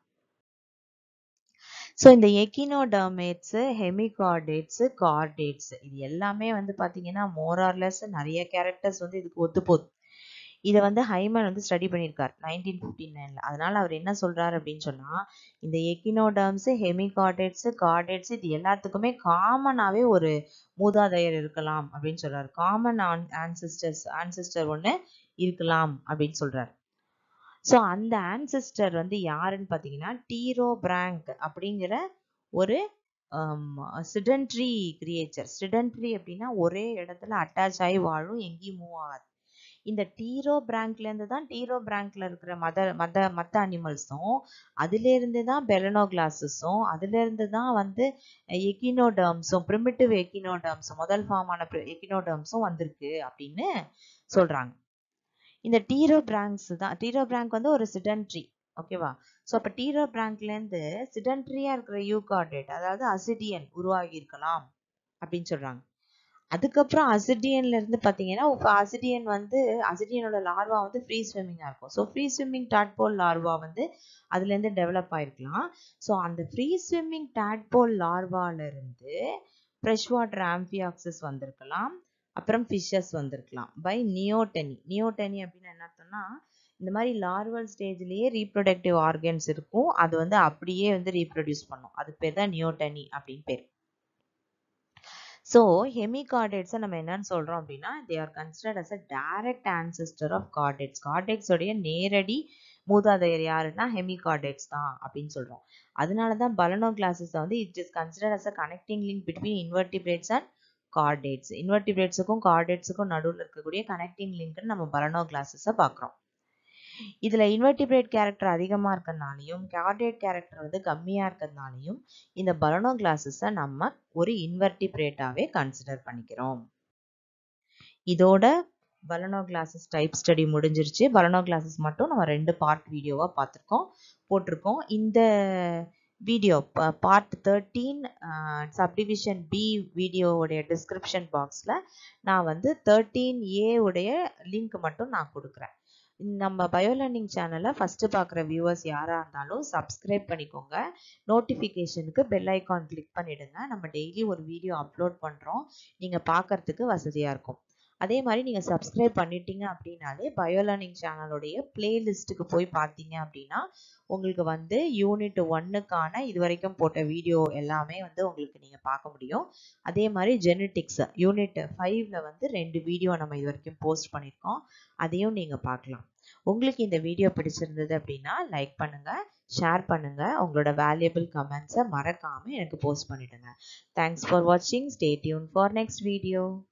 Speaker 1: ஸோ இந்த எக்கினோடர்மேட்ஸு ஹெமிகார்டேட்ஸு கார்டேட்ஸ் இது எல்லாமே வந்து பார்த்தீங்கன்னா மோரார்லெஸ் நிறைய கேரக்டர்ஸ் வந்து இதுக்கு ஒத்து போகுது இதை வந்து ஹைமன் வந்து ஸ்டடி பண்ணியிருக்கார் நைன்டீன் ஃபிஃப்டி நைனில் அதனால் அவர் என்ன சொல்கிறார் அப்படின்னு சொன்னால் இந்த எக்கினோடர்ம்ஸு ஹெமிகார்டேட்ஸு கார்டேட்ஸ் இது எல்லாத்துக்குமே காமனாகவே ஒரு மூதாதையர் இருக்கலாம் அப்படின்னு சொல்கிறார் காமன் ஆன் ஆன்சிஸ்டர்ஸ் ஆன்சிஸ்டர் ஒன்று இருக்கலாம் அப்படின்னு சொல்கிறார் ஸோ அந்த ஆன்சிஸ்டர் வந்து யாருன்னு பார்த்தீங்கன்னா டீரோ பிராங்க் அப்படிங்கிற ஒரு சிடென்ட்ரி கிரியேச்சர் சிடென்ட்ரி அப்படின்னா ஒரே இடத்துல அட்டாச் ஆகி வாழும் எங்கேயும் மூவ் ஆகாது இந்த டீரோ பிராங்க்லேருந்து தான் டீரோ பிராங்க்ல இருக்கிற மத மத மற்ற அனிமல்ஸும் அதுலேருந்து தான் பெலனோ கிளாஸஸும் அதுலேருந்து தான் வந்து எக்கினோடர்ம்ஸும் ப்ரிமிட்டிவ் எக்கினோடர்ம்ஸும் முதல் ஃபார்மான எக்கினோடர்ம்ஸும் வந்திருக்கு அப்படின்னு சொல்கிறாங்க இந்த டீரோ பிராங்க்ஸ் தான் டீரோ பிராங்க் வந்து ஒரு சிடென்ட்ரி ஓகேவா ஸோ அப்போ டீரோ பிராங்க்லேருந்து சிடென்ட்ரியாக இருக்கிற யூகார்டேட் அதாவது அசிடியன் உருவாகி இருக்கலாம் அப்படின்னு சொல்கிறாங்க அதுக்கப்புறம் அசிடியன்ல இருந்து பார்த்தீங்கன்னா அசிடியன் வந்து அசிடியனோட லார்வா வந்து ஃப்ரீ ஸ்விம்மிங்காக இருக்கும் so free swimming tadpole larva வந்து அதுலேருந்து டெவலப் ஆயிருக்கலாம் ஸோ அந்த ஃப்ரீ ஸ்விம்மிங் டாட்போல் லார்வாலேருந்து ஃப்ரெஷ் வாட்டர் ஆம்பியாக்சஸ் வந்திருக்கலாம் அப்புறம் ஃபிஷ்ஷஸ் வந்திருக்கலாம் பை நியோடெனி நியோடெனி அப்படின்னு என்ன அர்த்தம்னா இந்த மாதிரி லார்வல் ஸ்டேஜ்லேயே ரீப்ரொடக்டிவ் ஆர்கன்ஸ் இருக்கும் அது வந்து அப்படியே வந்து ரீப்ரொடியூஸ் பண்ணும் அது பேர் தான் நியோடெனி அப்படின்னு பேர் ஸோ ஹெமிகார்டேட்ஸை நம்ம என்னன்னு சொல்கிறோம் அப்படின்னா they are considered as a direct ancestor of chordates கார்டேட்ஸோடைய நேரடி மூதாதையர் யாருன்னா ஹெமிகார்டேட்ஸ் தான் அப்படின்னு சொல்கிறோம் அதனால தான் பலனோ கிளாஸஸ் வந்து it is considered as a connecting link between invertebrates and chordates இன்வெர்டிபிரேட்ஸுக்கும் கார்டேட்ஸுக்கும் நடுவில் இருக்கக்கூடிய கனெக்டிங் லிங்க்னு நம்ம பலனோ கிளாஸஸை பார்க்குறோம் இதில் இன்வெர்டிபிரேட் கேரக்டர் அதிகமாக இருக்கிறதுனாலையும் கார்டேட் கேரக்டர் வந்து கம்மியாக இருக்கிறதுனாலையும் இந்த பலனோ கிளாஸஸை நம்ம ஒரு இன்வெர்டிபிரேட்டாகவே கன்சிடர் பண்ணிக்கிறோம் இதோட பலனோ கிளாஸஸ் டைப் ஸ்டடி முடிஞ்சிருச்சு பலனோ கிளாஸஸ் மட்டும் நம்ம ரெண்டு பார்ட் வீடியோவாக பார்த்துருக்கோம் போட்டிருக்கோம் இந்த video part thirteen subdivision B வீடியோவுடைய டிஸ்கிரிப்ஷன் பாக்ஸில் நான் வந்து தேர்ட்டீன் ஏ உடைய லிங்க் மட்டும் நான் கொடுக்குறேன் நம்ம பயோலேர்னிங் சேனலை ஃபஸ்ட்டு பார்க்குற வியூவர்ஸ் யாராக இருந்தாலும் சப்ஸ்கிரைப் பண்ணிக்கோங்க நோட்டிஃபிகேஷனுக்கு பெல் ஐக்கான் கிளிக் பண்ணிவிடுங்க நம்ம டெய்லி ஒரு வீடியோ அப்லோட் பண்ணுறோம் நீங்கள் பார்க்குறதுக்கு வசதியாக இருக்கும் அதே மாதிரி நீங்கள் சப்ஸ்கிரைப் பண்ணிட்டீங்க அப்படின்னாலே பயோலேர்னிங் சேனலுடைய பிளேலிஸ்ட்டுக்கு போய் பார்த்தீங்க அப்படின்னா உங்களுக்கு வந்து யூனிட் ஒன்னுக்கான இது வரைக்கும் போட்ட வீடியோ எல்லாமே வந்து உங்களுக்கு நீங்கள் பார்க்க முடியும் அதே மாதிரி ஜெனட்டிக்ஸ் யூனிட் ஃபைவ்ல வந்து ரெண்டு வீடியோ நம்ம இது வரைக்கும் போஸ்ட் பண்ணியிருக்கோம் அதையும் நீங்கள் பார்க்கலாம் உங்களுக்கு இந்த வீடியோ பிடிச்சிருந்தது அப்படின்னா லைக் பண்ணுங்கள் ஷேர் பண்ணுங்கள் உங்களோட வேல்யூபிள் கமெண்ட்ஸை மறக்காமல் எனக்கு போஸ்ட் பண்ணிவிடுங்க தேங்க்ஸ் ஃபார் வாட்சிங் stay tuned for next video